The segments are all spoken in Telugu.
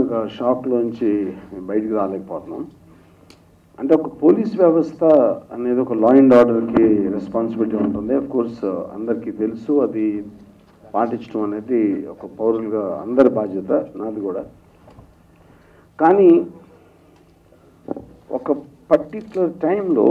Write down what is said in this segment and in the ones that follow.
ఒక షాక్లోంచి బయటికి రాలేకపోతున్నాం అంటే ఒక పోలీస్ వ్యవస్థ అనేది ఒక లా అండ్ ఆర్డర్కి రెస్పాన్సిబిలిటీ ఉంటుంది అఫ్ కోర్స్ అందరికీ తెలుసు అది పాటించడం అనేది ఒక పౌరులుగా అందరి బాధ్యత నాది కూడా కానీ ఒక పర్టిక్యులర్ టైంలో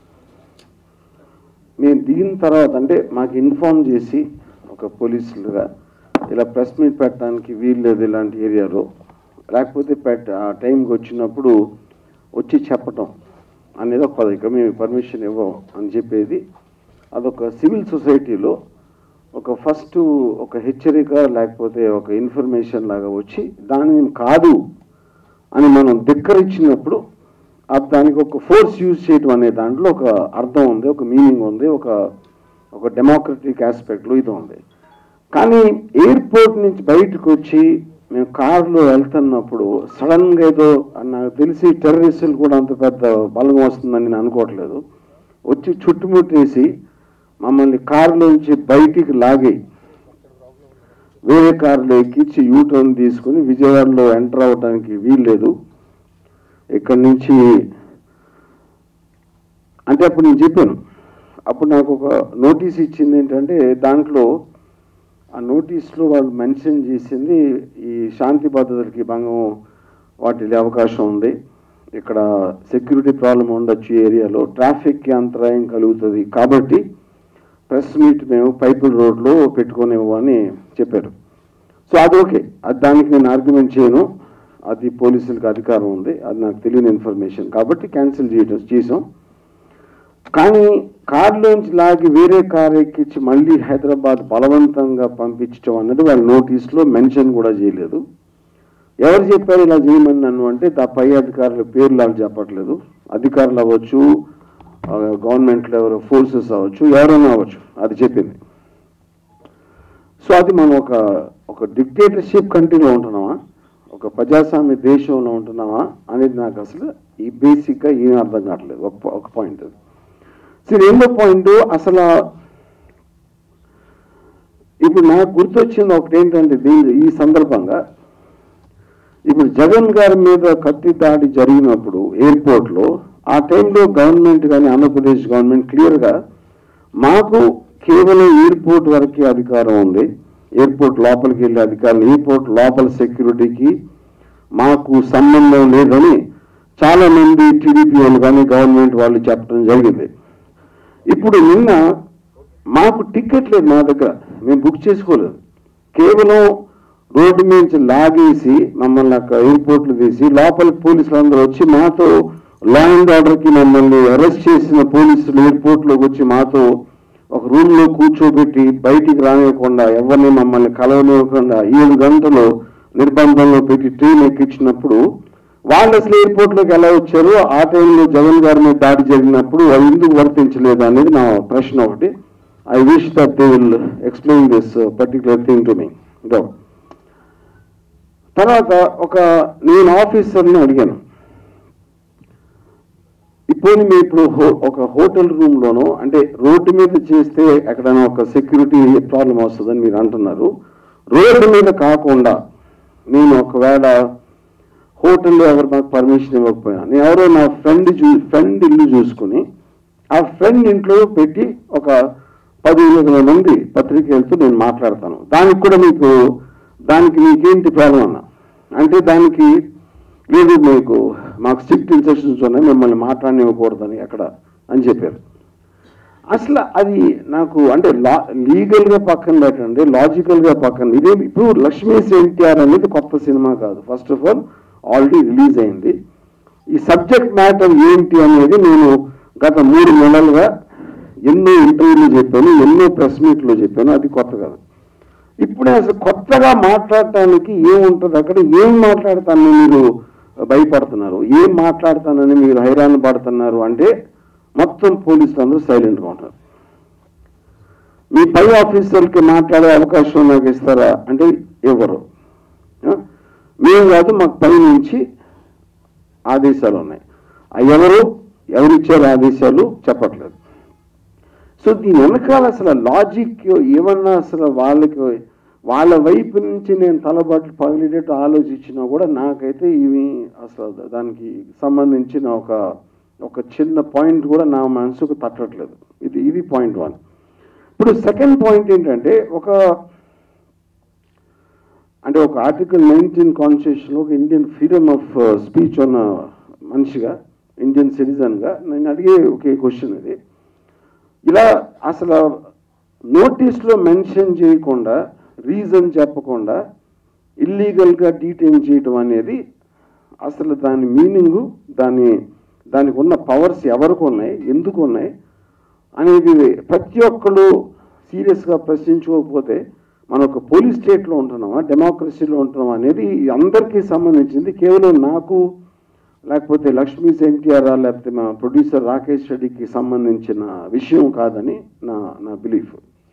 మేము దిగిన తర్వాత అంటే మాకు ఇన్ఫార్మ్ చేసి ఒక పోలీసులుగా ఇలా ప్రెస్ మీట్ పెట్టడానికి వీల్లేదు ఇలాంటి ఏరియాలో లేకపోతే పెట్ట ఆ టైంకి వచ్చినప్పుడు వచ్చి చెప్పటం అనేది ఒక పదవి ఇక్కడ మేము పర్మిషన్ ఇవ్వం అని చెప్పేది అదొక సివిల్ సొసైటీలో ఒక ఫస్ట్ ఒక హెచ్చరిక లేకపోతే ఒక ఇన్ఫర్మేషన్ లాగా వచ్చి దాన్ని కాదు అని మనం ధిక్కరించినప్పుడు ఆ దానికి ఒక ఫోర్స్ యూజ్ చేయడం అనే దాంట్లో ఒక అర్థం ఉంది ఒక మీనింగ్ ఉంది ఒక ఒక డెమోక్రటిక్ ఆస్పెక్ట్లో ఇది ఉంది కానీ ఎయిర్పోర్ట్ నుంచి బయటకు వచ్చి మేము కారులో వెళ్తున్నప్పుడు సడన్గా ఏదో నాకు తెలిసి టెర్రరిస్టులు కూడా అంత పెద్ద బలం వస్తుందని నేను అనుకోవట్లేదు వచ్చి చుట్టుముట్టేసి మమ్మల్ని కారులోంచి బయటికి లాగి వేరే కారులో ఎక్కించి యూటర్న్ తీసుకుని విజయవాడలో ఎంటర్ అవ్వడానికి వీల్లేదు ఇక్కడి నుంచి అంటే అప్పుడు నేను చెప్పాను అప్పుడు నాకు ఒక నోటీస్ ఇచ్చింది ఏంటంటే దాంట్లో ఆ నోటీస్లో వాళ్ళు మెన్షన్ చేసింది ఈ శాంతి భద్రతలకి భంగం వాటిల్లే అవకాశం ఉంది ఇక్కడ సెక్యూరిటీ ప్రాబ్లం ఉండొచ్చు ఈ ఏరియాలో ట్రాఫిక్కి అంతరాయం కలుగుతుంది కాబట్టి ప్రెస్ మీట్ మేము పైపుల్ రోడ్లో పెట్టుకునేవని చెప్పారు సో అది ఓకే అది దానికి నేను ఆర్గ్యుమెంట్ చేయను అది పోలీసులకు అధికారం ఉంది అది నాకు తెలియని ఇన్ఫర్మేషన్ కాబట్టి క్యాన్సిల్ చేయడం చేసాం కానీ కారులోంచి లాగి వేరే కారు ఎక్కించి మళ్ళీ హైదరాబాద్ బలవంతంగా పంపించడం అన్నది వాళ్ళ నోటీస్లో మెన్షన్ కూడా చేయలేదు ఎవరు చెప్పారు ఇలా చేయమని నన్ను అంటే దా పై అధికారుల పేర్లు వాళ్ళు చెప్పట్లేదు అధికారులు అవ్వచ్చు గవర్నమెంట్లో ఎవరు ఫోర్సెస్ అవ్వచ్చు ఎవరైనా అవ్వచ్చు అది చెప్పింది సో అది మనం ఒక ఒక డిక్టేటర్షిప్ కంట్రీలో ఉంటున్నామా ఒక ప్రజాస్వామ్య దేశంలో ఉంటున్నామా అనేది నాకు అసలు ఈ బేసిక్గా ఏం అర్థం కావట్లేదు ఒక ఒక పాయింట్ అది సో రెండో పాయింట్ అసలు ఇప్పుడు నాకు గుర్తొచ్చింది ఒకటి ఏంటంటే దీని ఈ సందర్భంగా ఇప్పుడు జగన్ గారి మీద కత్తి దాడి జరిగినప్పుడు ఎయిర్పోర్ట్లో ఆ టైంలో గవర్నమెంట్ కానీ ఆంధ్రప్రదేశ్ గవర్నమెంట్ క్లియర్గా మాకు కేవలం ఎయిర్పోర్ట్ వరకే అధికారం ఉంది ఎయిర్పోర్ట్ లోపలికి వెళ్ళే అధికారులు ఎయిర్పోర్ట్ లోపల సెక్యూరిటీకి మాకు సంబంధం లేదని చాలా మంది టీడీపీ వాళ్ళు కానీ గవర్నమెంట్ వాళ్ళు చెప్పడం జరిగింది ఇప్పుడు నిన్న మాకు టికెట్ లేదు మా దగ్గర మేము బుక్ చేసుకోలేదు కేవలం రోడ్డు నుంచి లాగేసి మమ్మల్ని అక్కడ ఎయిర్పోర్ట్లు తీసి లోపల పోలీసులు అందరూ వచ్చి మాతో లా అండ్ ఆర్డర్కి మమ్మల్ని అరెస్ట్ చేసిన పోలీసులు ఎయిర్పోర్ట్లోకి వచ్చి మాతో ఒక రూమ్లో కూర్చోబెట్టి బయటికి రానివ్వకుండా ఎవరిని మమ్మల్ని కలవనివ్వకుండా ఏడు గంటలు నిర్బంధంలో పెట్టి ట్రైన్ ఎక్కించినప్పుడు వాళ్ళు అసలు ఎయిర్పోర్ట్లోకి ఎలా వచ్చారో ఆ టైంలో జగన్ గారి మీద దాడి జరిగినప్పుడు వాళ్ళు ఎందుకు వర్తించలేదు అనేది నా ప్రశ్న ఒకటి I wish that they will explain this particular thing to me doubt తర్వాత ఒక నేను ఆఫీసర్ని అడిగాను ఇప్పుడు మీ ఇప్పుడు హో- ఒక హోటల్ రూమ్లోనో అంటే రోడ్డు మీద చేస్తే ఎక్కడైనా ఒక సెక్యూరిటీ ప్రాబ్లం వస్తుందని మీరు అంటున్నారు రోడ్డు మీద కాకుండా నేను ఒకవేళ హోటల్లో ఎవరు నాకు పర్మిషన్ ఇవ్వకపోయినా నేను ఎవరో నా ఫ్రెండ్ చూ ఫ్రెండ్ ఇల్లు చూసుకుని ఆ ఫ్రెండ్ ఇంట్లో పెట్టి ఒక పది ఇరవై మంది పత్రికలతో నేను మాట్లాడతాను దానికి కూడా మీకు దానికి మీకేంటి ప్రాబ్లం అన్న అంటే దానికి లేదు మీకు మాకు స్ట్రిక్ట్ ఇన్స్ట్రక్షన్స్ ఉన్నాయి మిమ్మల్ని మాట్లాడనివ్వకూడదని అక్కడ అని చెప్పారు అసలు అది నాకు అంటే లా లీగల్గా పక్కన పెట్టండి లాజికల్గా పక్కన ఇదే ఇప్పుడు లక్ష్మీ ఎన్టీఆర్ అనేది కొత్త సినిమా కాదు first of all already release అయింది ఈ సబ్జెక్ట్ మ్యాటర్ ఏంటి అనేది నేను గత మూడు నెలలుగా ఎన్నో ఇంటర్వ్యూలు చెప్పాను ఎన్నో ప్రెస్ మీట్లో చెప్పాను అది కొత్త కాదు ఇప్పుడే అసలు కొత్తగా మాట్లాడటానికి ఏముంటుంది అక్కడ ఏం మాట్లాడతానని మీరు భయపడుతున్నారు ఏం మాట్లాడతానని మీరు హైరాణ పడుతున్నారు అంటే మొత్తం పోలీసులు అందరూ సైలెంట్గా ఉంటారు మీ పై ఆఫీసర్కి మాట్లాడే అవకాశం నాకు ఇస్తారా అంటే ఇవ్వరు ఆ? మేము కాదు మాకు పై నుంచి ఆదేశాలు ఉన్నాయి ఆ ఎవరు ఎవరిచ్చారు ఆదేశాలు చెప్పట్లేదు సో దీని వెనకాల అసలు లాజిక్ ఏమన్నా అసలు వాళ్ళకి వాళ్ళ వైపు నుంచి నేను తలబాట్లు పగిలేటట్టు ఆలోచించినా కూడా నాకైతే ఇవి అసలు దానికి సంబంధించిన ఒక ఒక చిన్న పాయింట్ కూడా నా మనసుకు తట్టట్లేదు ఇది ఇది పాయింట్ వన్ ఇప్పుడు సెకండ్ పాయింట్ ఏంటంటే ఒక అంటే ఒక ఆర్టికల్ నైన్టీన్ కాన్స్టిట్యూషన్లో ఒక ఇండియన్ ఫ్రీడమ్ ఆఫ్ స్పీచ్ ఉన్న మనిషిగా ఇండియన్ సిటిజన్గా నేను అడిగే ఒకే క్వశ్చన్ ఇది ఇలా అసలు నోటీస్లో మెన్షన్ చేయకుండా రీజన్ చెప్పకుండా ఇల్లీగల్గా డీటైన్ చేయటం అనేది అసలు దాని మీనింగు దాని దానికి ఉన్న పవర్స్ ఎవరికి ఉన్నాయి ఎందుకు ఉన్నాయి అనేది ప్రతి ఒక్కరు సీరియస్గా ప్రశ్నించుకోకపోతే మనం ఒక పోలీస్ స్టేట్లో ఉంటున్నామా డెమోక్రసీలో ఉంటున్నామా అనేది అందరికీ సంబంధించింది కేవలం నాకు లేకపోతే లక్ష్మీ ఎన్టీఆర్ లేకపోతే మా ప్రొడ్యూసర్ రాకేష్ రెడ్డికి సంబంధించిన విషయం కాదని నా నా బిలీఫ్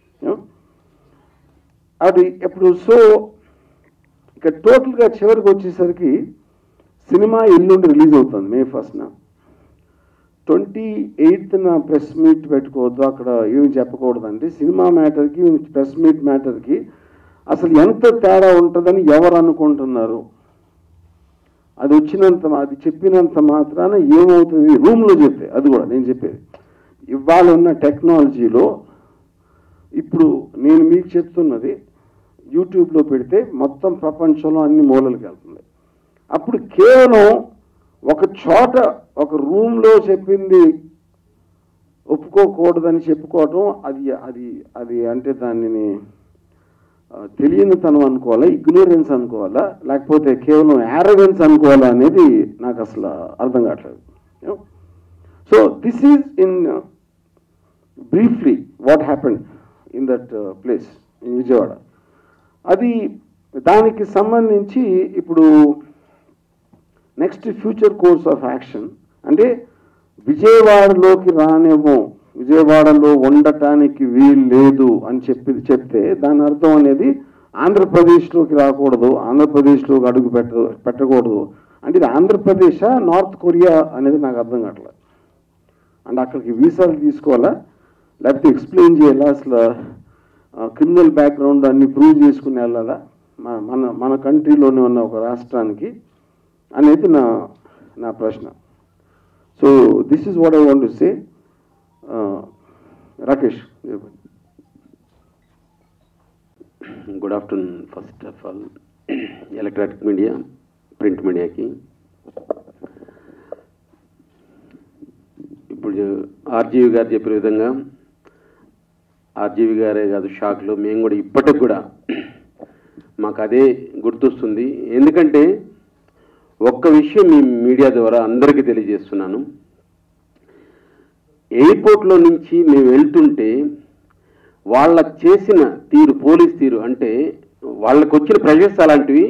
అది ఇప్పుడు సో ఇక టోటల్గా చివరికి వచ్చేసరికి సినిమా ఎల్లుండి రిలీజ్ అవుతుంది మే ఫస్ట్న ట్వంటీ ఎయిత్న ప్రెస్ మీట్ పెట్టుకోవద్దు అక్కడ ఏమి చెప్పకూడదంటే సినిమా మ్యాటర్కి ప్రెస్ మీట్ మ్యాటర్కి అసలు ఎంత తేడా ఉంటుందని ఎవరు అనుకుంటున్నారు అది వచ్చినంత అది చెప్పినంత మాత్రాన ఏమవుతుంది రూమ్లో చెప్తే అది కూడా నేను చెప్పేది ఇవాళ ఉన్న టెక్నాలజీలో ఇప్పుడు నేను మీకు చెప్తున్నది యూట్యూబ్లో పెడితే మొత్తం ప్రపంచంలో అన్ని మూలలకు వెళ్తుంది అప్పుడు కేవలం ఒక చోట ఒక రూమ్లో చెప్పింది ఒప్పుకోకూడదని చెప్పుకోవటం అది అది అది అంటే దానిని ఆ, తెలియనితనం అనుకోవాలా ఇగ్నోరెన్స్ అనుకోవాలా లేకపోతే కేవలం యారగెన్స్ అనుకోవాలా అనేది నాకు అసలు అర్థం కావట్లేదు so this is in briefly what happened in that place in Vijayawada అది దానికి సంబంధించి ఇప్పుడు next future course of action అంటే విజయవాడలోకి రానేమో విజయవాడలో ఉండటానికి వీలు లేదు అని చెప్పి చెప్తే దాని అర్థం అనేది ఆంధ్రప్రదేశ్లోకి రాకూడదు ఆంధ్రప్రదేశ్లోకి అడుగు పెట్ట పెట్టకూడదు అంటే ఇది ఆంధ్రప్రదేశా నార్త్ కొరియా అనేది నాకు అర్థం కావట్లేదు అంటే అక్కడికి వీసాలు తీసుకోవాలా లేకపోతే ఎక్స్ప్లెయిన్ చేయాలా అసలు క్రిమినల్ బ్యాక్గ్రౌండ్ అన్ని ప్రూవ్ చేసుకుని వెళ్ళాలా మన మన మన కంట్రీలోనే ఉన్న ఒక రాష్ట్రానికి అనేది నా నా ప్రశ్న so this is what I want to say Rakesh good afternoon first of all electronic media print మీడియాకి ఇప్పుడు ఆర్జీవి గారు చెప్పిన విధంగా ఆర్జీవి గారే కాదు షాక్లో మేము కూడా ఇప్పటికి కూడా మాకు అదే గుర్తొస్తుంది ఎందుకంటే ఒక్క విషయం మీ మీడియా ద్వారా అందరికీ తెలియజేస్తున్నాను ఎయిర్పోర్ట్లో నుంచి మేము వెళ్తుంటే వాళ్ళ చేసిన తీరు పోలీస్ తీరు అంటే వాళ్ళకు వచ్చిన ప్రెషర్స్ అలాంటివి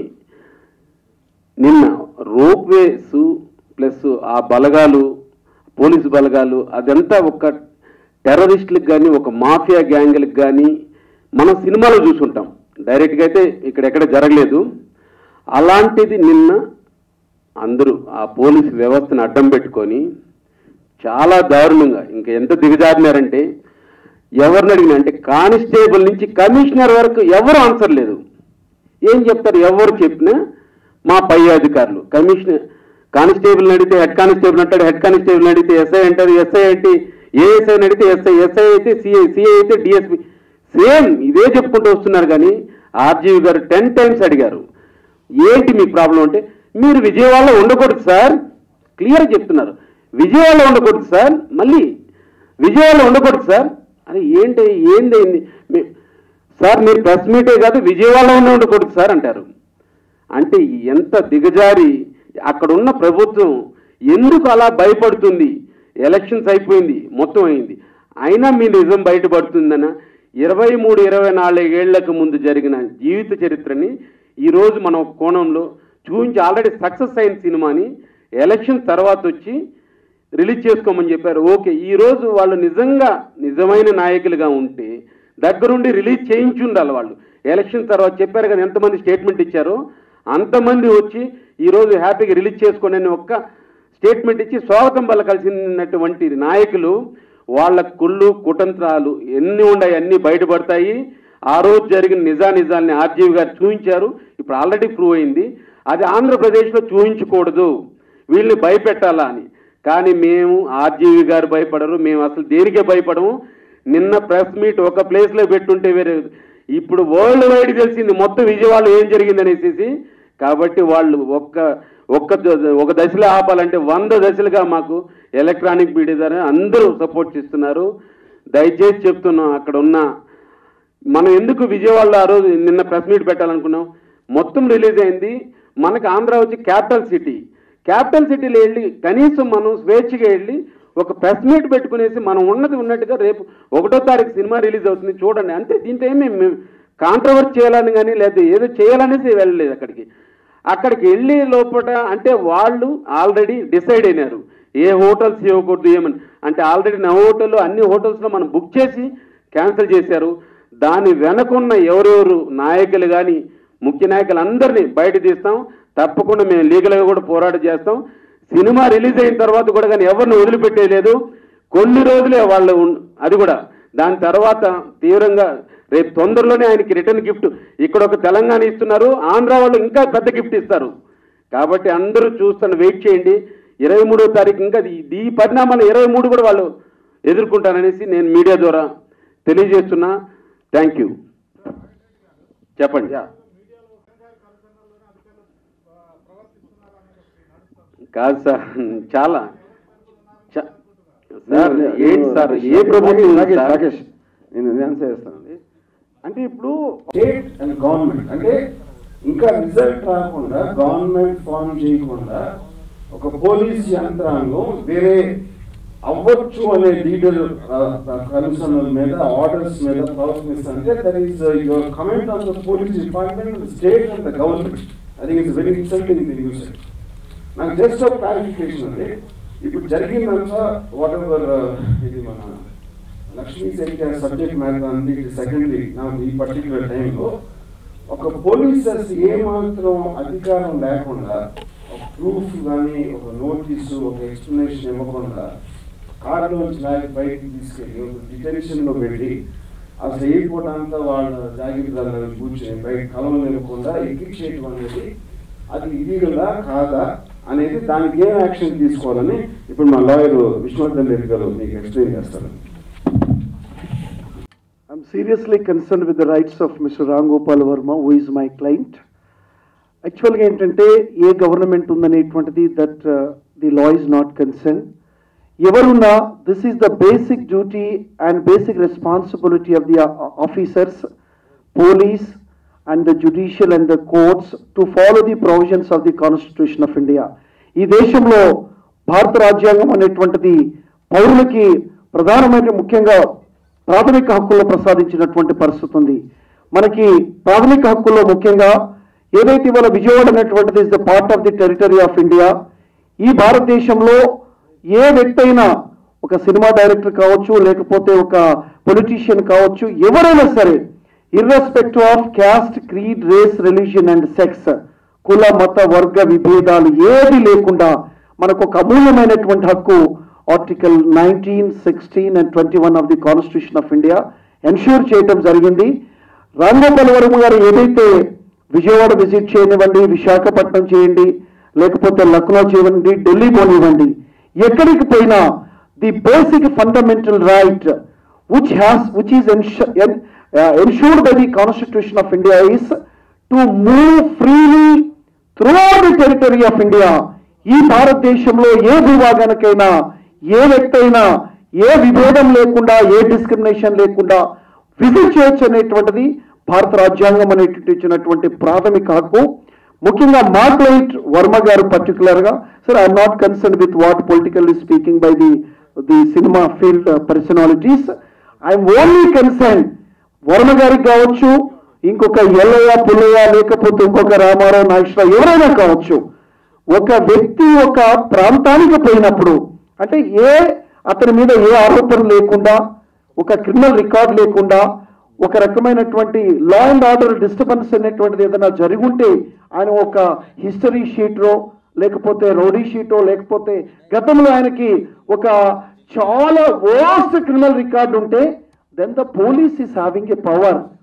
నిన్న రోప్ వేస్ ప్లస్ ఆ బలగాలు పోలీసు బలగాలు అదంతా ఒక టెర్రరిస్టులకు కానీ ఒక మాఫియా గ్యాంగ్లకు కానీ మనం సినిమాలో చూసుంటాం డైరెక్ట్గా అయితే ఇక్కడ ఎక్కడ జరగలేదు అలాంటిది నిన్న అందరూ ఆ పోలీసు వ్యవస్థను అడ్డం పెట్టుకొని చాలా దారుణంగా ఇంకా ఎంత దిగజారినారంటే ఎవరిని అడిగినా అంటే కానిస్టేబుల్ నుంచి కమిషనర్ వరకు ఎవరు ఆన్సర్ లేదు ఏం చెప్తారు ఎవరు చెప్పినా మా పై అధికారులు కమిషనర్ కానిస్టేబుల్ అడిగితే హెడ్ కానిస్టేబుల్ అంటాడు హెడ్ కానిస్టేబుల్ అడిగితే ఎస్ఐ అంటారు ఎస్ఐ అంటే ఏఎస్ఐ అడిగితే ఎస్ఐ ఎస్ఐ అయితే సిఐ సిఐ అయితే డిఎస్పి సేమ్ ఇదే చెప్పుకుంటూ వస్తున్నారు కానీ ఆర్జీవి గారు టెన్ టైమ్స్ అడిగారు ఏంటి మీ ప్రాబ్లం అంటే మీరు విజయవాడలో ఉండకూడదు సార్ క్లియర్ చెప్తున్నారు విజయవాడలో ఉండకూడదు సార్ మళ్ళీ విజయవాడలో ఉండకూడదు సార్ అరే ఏంటి ఏంది ఏంది మీ- సార్ మీరు ప్రెస్ మీటే కాదు విజయవాడలో ఉన్న ఉండకూడదు సార్ అంటారు అంటే ఎంత దిగజారి అక్కడ ఉన్న ప్రభుత్వం ఎందుకు అలా భయపడుతుంది ఎలక్షన్స్ అయిపోయింది మొత్తం అయింది అయినా మీ నిజం బయటపడుతుందన ఇరవై మూడు ఇరవై నాలుగేళ్లకు ముందు జరిగిన జీవిత చరిత్రని ఈరోజు మనం ఒక కోణంలో చూపించి ఆల్రెడీ సక్సెస్ అయిన సినిమాని ఎలక్షన్ తర్వాత వచ్చి రిలీజ్ చేసుకోమని చెప్పారు ఓకే ఈ రోజు వాళ్ళు నిజంగా నిజమైన నాయకులుగా ఉంటే దగ్గరుండి రిలీజ్ చేయించి ఉండాలి వాళ్ళు ఎలక్షన్ తర్వాత చెప్పారు కదా ఎంతమంది స్టేట్మెంట్ ఇచ్చారో అంతమంది వచ్చి ఈ రోజు హ్యాపీగా రిలీజ్ చేసుకోండి అని ఒక్క స్టేట్మెంట్ ఇచ్చి స్వాగతం పలకాల్సినటువంటి నాయకులు వాళ్ళ కుళ్ళు కుతంత్రాలు ఎన్ని ఉన్నాయి అన్ని బయటపడతాయి ఆ రోజు జరిగిన నిజానిజాల్ని ఆర్జీవి గారు చూపించారు ఇప్పుడు ఆల్రెడీ ప్రూవ్ అయింది అది ఆంధ్రప్రదేశ్లో చూపించకూడదు వీళ్ళని భయపెట్టాలా అని కానీ మేము ఆర్జీవి గారు భయపడరు మేము అసలు దేనికే భయపడము నిన్న ప్రెస్ మీట్ ఒక ప్లేస్లో పెట్టుంటే వేరే ఇప్పుడు వరల్డ్ వైడ్ తెలిసింది మొత్తం విజయవాడలో ఏం జరిగింది అనేసి కాబట్టి వాళ్ళు ఒక్క ఒక్క ద- ఒక దశలో ఆపాలంటే వంద దశలుగా మాకు ఎలక్ట్రానిక్ మీడియా ద్వారా అందరూ సపోర్ట్ చేస్తున్నారు దయచేసి చెప్తున్నాం అక్కడ ఉన్న మనం ఎందుకు విజయవాడలో ఆ రోజు నిన్న ప్రెస్ మీట్ పెట్టాలనుకున్నాం మొత్తం రిలీజ్ అయింది మనకు ఆంధ్ర వచ్చి క్యాపిటల్ సిటీ క్యాపిటల్ సిటీలో వెళ్ళి కనీసం మనం స్వేచ్ఛగా వెళ్ళి ఒక ప్రెస్ మీట్ పెట్టుకునేసి మనం ఉన్నది ఉన్నట్టుగా రేపు ఒకటో తారీఖు సినిమా రిలీజ్ అవుతుంది చూడండి అంతే దీంట్లో ఏమి మేము కాంట్రవర్ట్ చేయాలని కానీ లేదా ఏదో చేయాలనేసి వెళ్ళలేదు అక్కడికి అక్కడికి వెళ్ళి లోపల అంటే వాళ్ళు ఆల్రెడీ డిసైడ్ అయినారు ఏ హోటల్స్ ఇవ్వకూడదు ఏమని అంటే ఆల్రెడీ నా హోటల్లో అన్ని హోటల్స్లో మనం బుక్ చేసి క్యాన్సిల్ చేశారు దాని వెనకున్న ఎవరెవరు నాయకులు కానీ ముఖ్య నాయకులు అందరినీ బయట తీస్తాం తప్పకుండా మేము లీగల్గా కూడా పోరాటం చేస్తాం సినిమా రిలీజ్ అయిన తర్వాత కూడా కానీ ఎవరిని వదిలిపెట్టేయలేదు కొన్ని రోజులే వాళ్ళు ఉన్- అది కూడా దాని తర్వాత తీవ్రంగా రేపు తొందరలోనే ఆయనకి రిటర్న్ గిఫ్ట్ ఇక్కడ ఒక తెలంగాణ ఇస్తున్నారు ఆంధ్ర వాళ్ళు ఇంకా పెద్ద గిఫ్ట్ ఇస్తారు కాబట్టి అందరూ చూస్తాను వెయిట్ చేయండి ఇరవై మూడో తారీఖు ఇంకా ఈ- ఈ పరిణామాలు ఇరవై మూడు కూడా వాళ్ళు ఎదుర్కొంటారనేసి నేను మీడియా ద్వారా తెలియజేస్తున్నా థ్యాంక్ యూ చెప్పండి కాదు సార్ చాలా చ- సార్ ఏంటి సార్ ఏ ప్రభుత్వం రాకేష్ సార్? రాకేష్ నేను ఇది ఆన్సర్ చేస్తానండి అంటే ఇప్పుడు స్టేట్ అండ్ గవర్నమెంట్ అంటే ఇంకా రిజల్ట్ రాకుండా గవర్నమెంట్ ఫామ్ చేయకుండా ఒక పోలీస్ యంత్రాంగం వేరే అవ్వచ్చు అనే లీగల్ కన్సర్న్ మీద ఆర్డర్స్ మీద ప్రవర్తిస్తుంటే that is your comment on the police department state and the government I think it's very insulting the news నాకు జస్ట్ ఒక క్లారిఫికేషన్ ఉంది ఇప్పుడు జరిగిందంతా వాట్ ఎవర్ ఇది మన లక్ష్మీ సెక్టర్ సబ్జెక్ట్ మ్యాటర్ అనేది సెకండరీ నాకు ఈ పర్టికులర్ టైంలో ఒక పోలీసర్స్ ఏమాత్రం అధికారం లేకుండా ఒక ప్రూఫ్ కానీ ఒక నోటీసు ఒక ఎక్స్ప్లెనేషన్ ఇవ్వకుండా కారులోంచి లాగి బయటికి తీసుకెళ్ళి ఒక డిటెన్షన్ లో పెట్టి అసలు ఎయిర్పోర్ట్ అంతా వాళ్ళ జాగ్రత్తలు కూర్చొని బయట కలం లేకుండా ఎక్కించేయటం అనేది అది ఇలీగలా కాదా అనేది దానికి ఏం యాక్షన్ తీసుకోవాలని ఇప్పుడు మా లాయర్ విష్ణువర్ధన్ రెడ్డి గారు మీకు ఎక్స్ప్లెయిన్ చేస్తారు I'm seriously concerned with the rights of Mr. Ram Gopal Verma, who is my client. యాక్చువల్గా ఏంటంటే ఏ గవర్నమెంట్ ఉందనేటువంటిది that the law is not concern ఎవరున్నా this is the basic duty and basic responsibility of the officers police and the judicial and the courts to follow the provisions of the constitution of India ఈ దేశంలో భారత రాజ్యాంగం అనేటువంటిది పౌరులకి ప్రధానమైన ముఖ్యంగా ప్రాథమిక హక్కుల్లో ప్రసాదించినటువంటి పరిస్థితి ఉంది మనకి ప్రాథమిక హక్కుల్లో ముఖ్యంగా ఏదైతే ఇవాళ విజయవాడ అనేటువంటిది is the part of the territory of India ఈ భారతదేశంలో ఏ వ్యక్తి అయినా ఒక సినిమా డైరెక్టర్ కావచ్చు లేకపోతే ఒక పొలిటీషియన్ కావచ్చు ఎవరైనా సరే irrespective of caste creed race religion and sex కుల మత వర్గ విభేదాలు ఏది లేకుండా మనకు ఒక అమూల్యమైనటువంటి హక్కు article nineteen sixteen and twenty one of the constitution of India ensure చేయటం జరిగింది రాంగోపాల్ వర్మ గారు ఏదైతే విజయవాడ విజిట్ చేయనివ్వండి విశాఖపట్నం చేయండి లేకపోతే లక్నో చేయండి ఢిల్లీ పోనివ్వండి ఎక్కడికి పోయినా the basic fundamental right which has which is ensu- en- uh, ensured by the constitution of india is to move freely throughout the territory of india ఈ భారతదేశంలో ఏ భూభాగానికైనా ఏ వ్యక్తి అయినా ఏ విభేదం లేకుండా ఏ డిస్క్రిమినేషన్ లేకుండా విజిట్ చేయొచ్చు అనేటువంటిది భారత రాజ్యాంగం అనేటువంటి ఇచ్చినటువంటి ప్రాథమిక హక్కు ముఖ్యంగా మా క్లయింట్ వర్మ గారు పర్టికులర్ గా sir I'm not concern with what politically speaking by the the cinema field personalities I'm only concern Varma గారికి కావచ్చు ఇంకొక ఎల్లయ్య పుల్లయ్య లేకపోతే ఇంకొక రామారావు నాగేశ్వరరావు ఎవరైనా కావచ్చు ఒక వ్యక్తి ఒక ప్రాంతానికి పోయినప్పుడు అంటే ఏ అతని మీద ఏ ఆరోపణ లేకుండా ఒక క్రిమినల్ రికార్డ్ లేకుండా ఒక రకమైనటువంటి లా అండ్ ఆర్డర్ డిస్టర్బెన్స్ అనేటువంటిది ఏదైనా జరిగి ఉంటే ఆయన ఒక హిస్టరీ షీటో లేకపోతే రౌడీ షీటో లేకపోతే గతంలో ఆయనకి ఒక చాలా వర్స్ట్ క్రిమినల్ రికార్డ్ ఉంటే then the police is having a power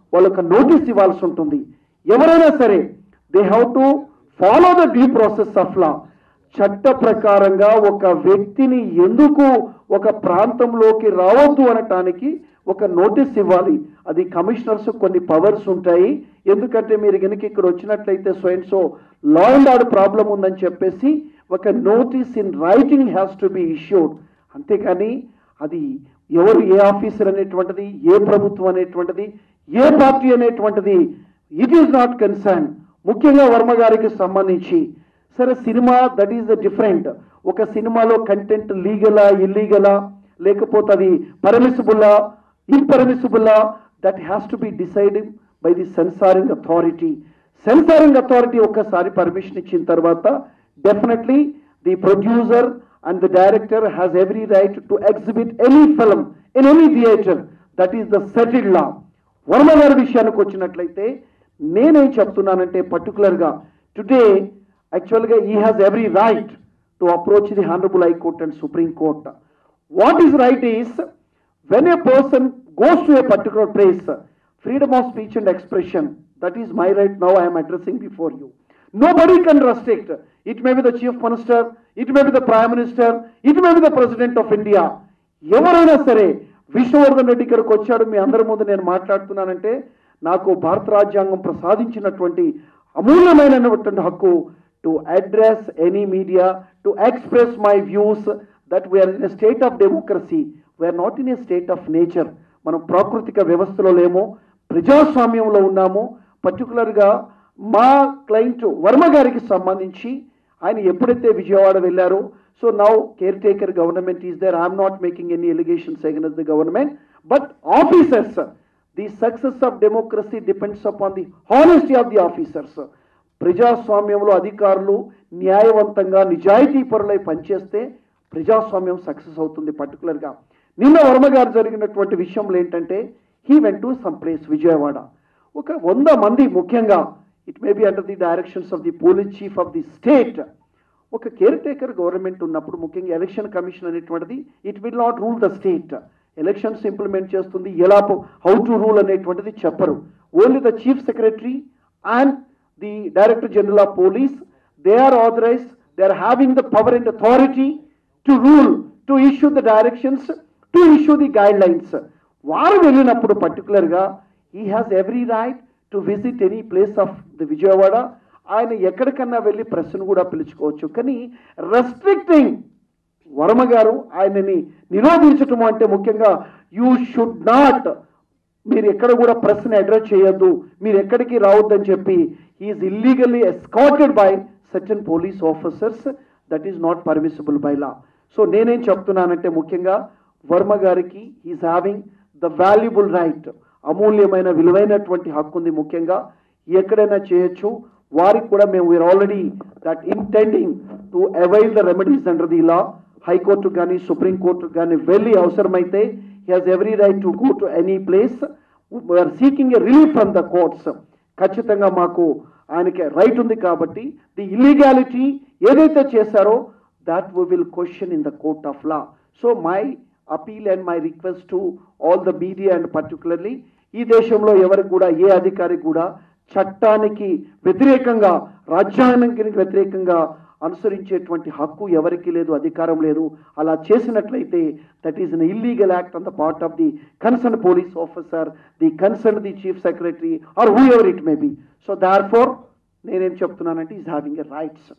వాళ్ళొక నోటీస్ ఇవ్వాల్సి ఉంటుంది ఎవరైనా సరే they have to follow the due process of law చట్ట ప్రకారంగా ఒక వ్యక్తిని ఎందుకు ఒక ప్రాంతంలోకి రావద్దు అనటానికి ఒక నోటీస్ ఇవ్వాలి అది కమిషనర్స్ కొన్ని పవర్స్ ఉంటాయి ఎందుకంటే మీరు కనుక ఇక్కడ వచ్చినట్లయితే స్వయం so law and order problem ఉందని చెప్పేసి ఒక notice in writing has to be issued అంతేకాని అది ఎవరు ఏ ఆఫీసర్ అనేటువంటిది ఏ ప్రభుత్వం అనేటువంటిది ఏ పార్టీ అనేటువంటిది ఇట్ ఈస్ నాట్ కన్సర్న్ ముఖ్యంగా వర్మ గారికి సంబంధించి సరే cinema that is the different ఒక సినిమాలో కంటెంట్ లీగలా ఇల్లీగలా లేకపోతే అది పర్మిసిబుల్లా ఇంపర్మిసిబుల్లా that has to be decided by the censoring authority censoring authority ఒక్కసారి పర్మిషన్ ఇచ్చిన తర్వాత definitely the producer and the director has every right to exhibit any film in any theatre that is the settled law Varma గారి విషయానికి వచ్చినట్లయితే నేనేం చెప్తున్నానంటే పర్టికులర్గా టుడే యాక్చువల్గా he has every right to approach the honourable high court and supreme court what is right is when a person goes to a particular place, freedom of speech and expression, that is my right now I am addressing before you. Nobody can restrict. It may be the chief minister, it may be the prime minister, it may be the president of India. ఎవరైనా సరే విష్ణువర్ధన్ రెడ్డి ఇక్కడికి వచ్చాడు మీ అందరి ముందు నేను మాట్లాడుతున్నానంటే నాకు భారత రాజ్యాంగం ప్రసాదించినటువంటి అమూల్యమైనటువంటి హక్కు to address any media to express my views that we are in state of democracy we are not in a state of nature మనం ప్రాకృతిక వ్యవస్థలో లేము ప్రజాస్వామ్యంలో ఉన్నాము పర్టికులర్గా మా క్లయింట్ వర్మ గారికి సంబంధించి ఆయన ఎప్పుడైతే విజయవాడ వెళ్ళారో so now care taker government is there I'm not making any allegations against the government but officers the success of democracy depends upon the honesty of the officers ప్రజాస్వామ్యంలో అధికారులు న్యాయవంతంగా నిజాయితీ పరులై పనిచేస్తే ప్రజాస్వామ్యం సక్సెస్ అవుతుంది పర్టికులర్గా నిన్న వర్మ గారు జరిగినటువంటి విషయంలో ఏంటంటే he went to some place Vijayawada ఒక వంద మంది ముఖ్యంగా it may be under the directions of the police chief of the state ఒక కేర్ టేకర్ గవర్నమెంట్ ఉన్నప్పుడు ముఖ్యంగా ఎలక్షన్ కమిషన్ అనేటువంటిది it will not rule the state elections implement చేస్తుంది ఎలా హౌ టు రూల్ అనేటువంటిది చెప్పరు only the chief secretary and the director general of police they are authorize they are having the power and authority to rule to issue the directions to issue the guide lines వారు వెళ్ళినప్పుడు పర్టికులర్గా he has every right to visit any place of the Vijayawada ఆయన ఎక్కడికన్నా వెళ్ళి ప్రెస్ను కూడా పిలుచుకోవచ్చు కానీ రెస్ట్రిక్టింగ్ వర్మ గారు ఆయనని నిరోధించటం అంటే ముఖ్యంగా యూ షుడ్ నాట్ మీరు ఎక్కడ కూడా ప్రెస్ని అడ్రస్ చేయొద్దు మీరు ఎక్కడికి రావద్దని చెప్పి is illegally escorted by certain police officers that is not permissible by law so నేనేం చెప్తున్నానంటే ముఖ్యంగా వర్మ గారికి is having the valuable right అమూల్యమైన విలువైనటువంటి హక్కు ఉంది ముఖ్యంగా ఎక్కడైనా చేయొచ్చు వారికి కూడా మేము we are already that intending to avail the remedies under the law high court కానీ సుప్రీంకోర్టు కానీ వెళ్ళి అవసరమైతే he has every right to go to any place we are seeking a relief from the courts ఖచ్చితంగా మాకు ఆయనకి రైట్ ఉంది కాబట్టి ది ఇల్లీగాలిటీ ఏదైతే చేశారో that we will question in the court of law. So my appeal and my request to all the media and particularly ఈ దేశంలో ఎవరికి కూడా ఏ అధికారి కూడా చట్టానికి వ్యతిరేకంగా రాజ్యాంగానికి వ్యతిరేకంగా అనుసరించేటువంటి హక్కు ఎవరికి లేదు అధికారం లేదు అలా చేసినట్లయితే that is an illegal act on the part of the concern police officer the concern the chief secretary or whoever it may be so therefore నేనేం చెప్తున్నానంటే is having a rights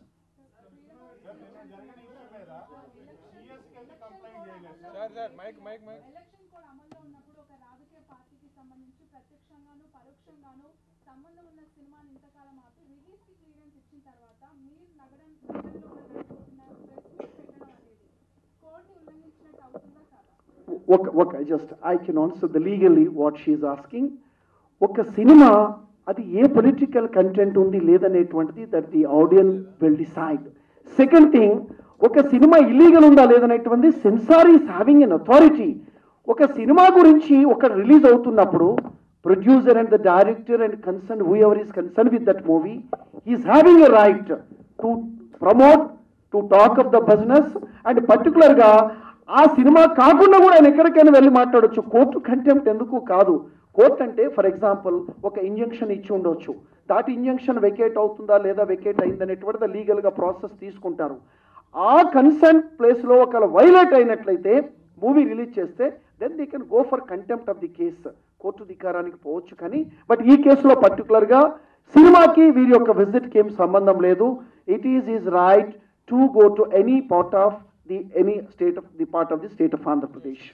sir sir mike mike mike election code అమల్లో ఉన్నప్పుడు ఒక రాజకీయ పార్టీకి సంబంధించి ప్రత్యక్షంగాను పరోక్షంగాను సంబంధం ఉన్న సినిమాని ఇంతకాలం ఆపి రిలీజ్ కి క్లియరెన్స్ ఇచ్చిన తర్వాత మీరు నగరం నగరంలో ఉన్న ప్రెస్ మీట్ పెట్టడం అనేది కోడ్ ని ఉల్లంఘించినట్టు అవుతుందా కాదా ఒక ఒక just I can answer the legally what she's asking ఒక సినిమా అది ఏ పొలిటికల్ కంటెంట్ ఉంది లేదనేటువంటిది that the audience will decide second thing ఒక సినిమా ఇల్లీగల్ ఉందా లేదనేటువంటిది censor is having an authority ఒక సినిమా గురించి ఒక రిలీజ్ అవుతున్నప్పుడు producer and the director and concern whoever is concern with that movie is having a right to promote to talk of the business and పర్టికులర్గా ఆ సినిమా కాకుండా కూడా ఆయన ఎక్కడికైనా వెళ్ళి మాట్లాడొచ్చు కోర్టు కంటెంప్ట్ ఎందుకు కాదు కోర్ట్ అంటే ఫర్ ఎగ్జాంపుల్ ఒక ఇంజంక్షన్ ఇచ్చి ఉండొచ్చు దాటి ఇంజంక్షన్ వెకేట్ అవుతుందా లేదా వెకేట్ అయిందనేటువంటిది లీగల్గా ప్రాసెస్ తీసుకుంటారు ఆ కన్సర్న్ ప్లేస్లో ఒకవేళ వైలేట్ అయినట్లయితే మూవీ రిలీజ్ చేస్తే then they can go for contempt of the case court ధికారానికి పోవచ్చు కానీ బట్ ఈ కేసులో పర్టికులర్గా సినిమాకి వీరి యొక్క విజిట్కి ఏం సంబంధం లేదు it is is right to go to any part of the any state of the part of the state of Andhra Pradesh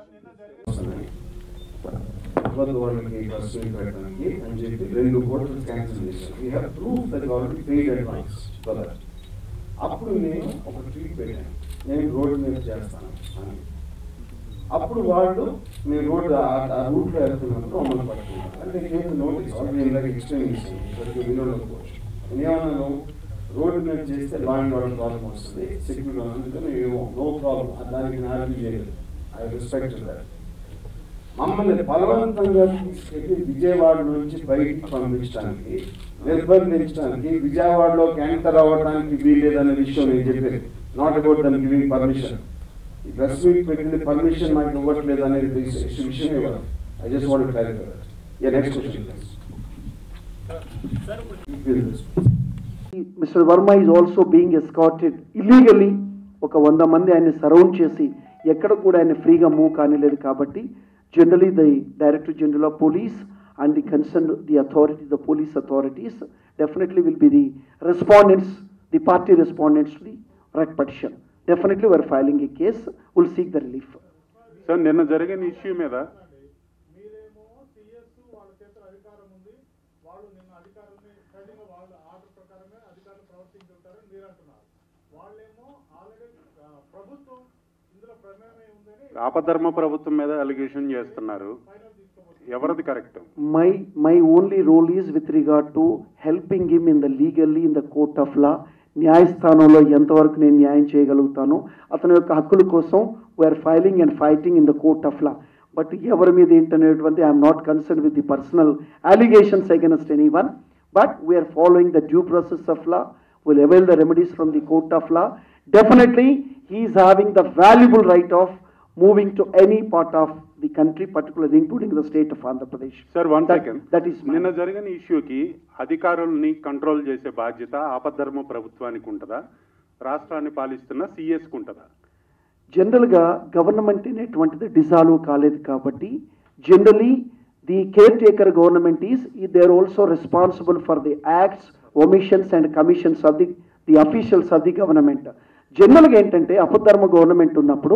అబద్ధ వాళ్ళకి బస్సు పెట్టడానికి అని చెప్పి రెండు కోట్లు క్యాన్సిల్ చేశాను we have proof that government paid advance for that అప్పుడు నేను ఒక ట్వీట్ పెట్టాను నేను రోడ్డు మీద చేస్తాను అని అప్పుడు వాళ్ళు మీ రోడ్డు ఆ రూట్లో వెళ్తున్నప్పుడు మమ్మల్ని పట్టుకున్నారు అంటే నేను నోటీస్ ఆల్రెడీ ఇందాక ఎక్స్ప్లెయిన్ చేశాను ఇక్కడికి వినోడకపోవచ్చు నేనేమన్నాను రోడ్డు మీద చేస్తే లా అండ్ ఆర్డర్ ప్రాబ్లం వస్తుంది సెక్యూరిటీ అందుకని నో ప్రాబ్లం దానికి నా ఆర్గ్యూ చేయలేదు ఐ రెస్పెక్ట్ దట్ మమ్మల్ని బలవంతంగా తీసుకెళ్లి విజయవాడ నుంచి బయటికి పంపించడానికి నిర్బంధించడానికి విజయవాడలో క్యాన్సర్ అవ్వడానికి వీలేదనే విషయం నేను చెప్పేది నాట్ అబౌట్ దానికి గివింగ్ పర్మిషన్ ఈ ప్రెస్ మీట్ పెట్టింది పర్మిషన్ నాకు ఇవ్వట్లేదు అనేది విషయం ఇవ్వాలి I just want clarify yeah next question mister Varma is also being escorted illegally ఒక వంద మంది ఆయన్ని సరౌండ్ చేసి ఎక్కడ కూడా ఆయన ఫ్రీగా మూవ్ కానిలేదు కాబట్టి generally the director general of police and the concern the authority the police authorities definitely will be the respondents the party respondents the writ petition definitely we're filing a case will seek the relief sir నిన్న జరిగిన ఇష్యూ మీద మీరేమో సిఎస్ వాళ్ళ చేతుల అధికారం ఉంది వాళ్ళు నిన్న అధికారాన్ని ఖచ్చితంగా వాళ్ళ ఆర్డర్ ప్రకారమే అధికారులు ప్రవర్తించుంటారని మీరు అంటున్నారు వాళ్ళేమో ఆల్రెడీ ప్రభుత్వం ఇందులో ప్రమేయం ఉందని ఆపధర్మ ప్రభుత్వం మీద అలిగేషన్ చేస్తున్నారు ఎవరిది correct my my only role is with regard to helping him in the legally in the court of law న్యాయస్థానంలో ఎంతవరకు నేను న్యాయం చేయగలుగుతాను అతని యొక్క హక్కుల కోసం we are filing and fighting in the court of law but ఎవరి మీద ఏంటనేటువంటి I'm not concern with the personal allegations against anyone but we are following the due process of law will avail the remedies from the court of law definitely he's having the valuable right of moving to any part of the country particular including the state of Andhra Pradesh sir one That- second that is my- నిన్న జరిగిన ఇష్యూకి అధికారుల్ని కంట్రోల్ చేసే బాధ్యత ఆపద్ధర్మ ప్రభుత్వానికి ఉంటుందా రాష్ట్రాన్ని పాలిస్తున్న సిఎస్కి ఉంటుందా జనరల్గా గవర్నమెంట్ అనేటువంటిది డిజాల్వ్ కాలేదు కాబట్టి generally the care taker government is they are also responsible for the acts omissions and commissions of the the officials of the government జనరల్గా ఏంటంటే అపధర్మ గవర్నమెంట్ ఉన్నప్పుడు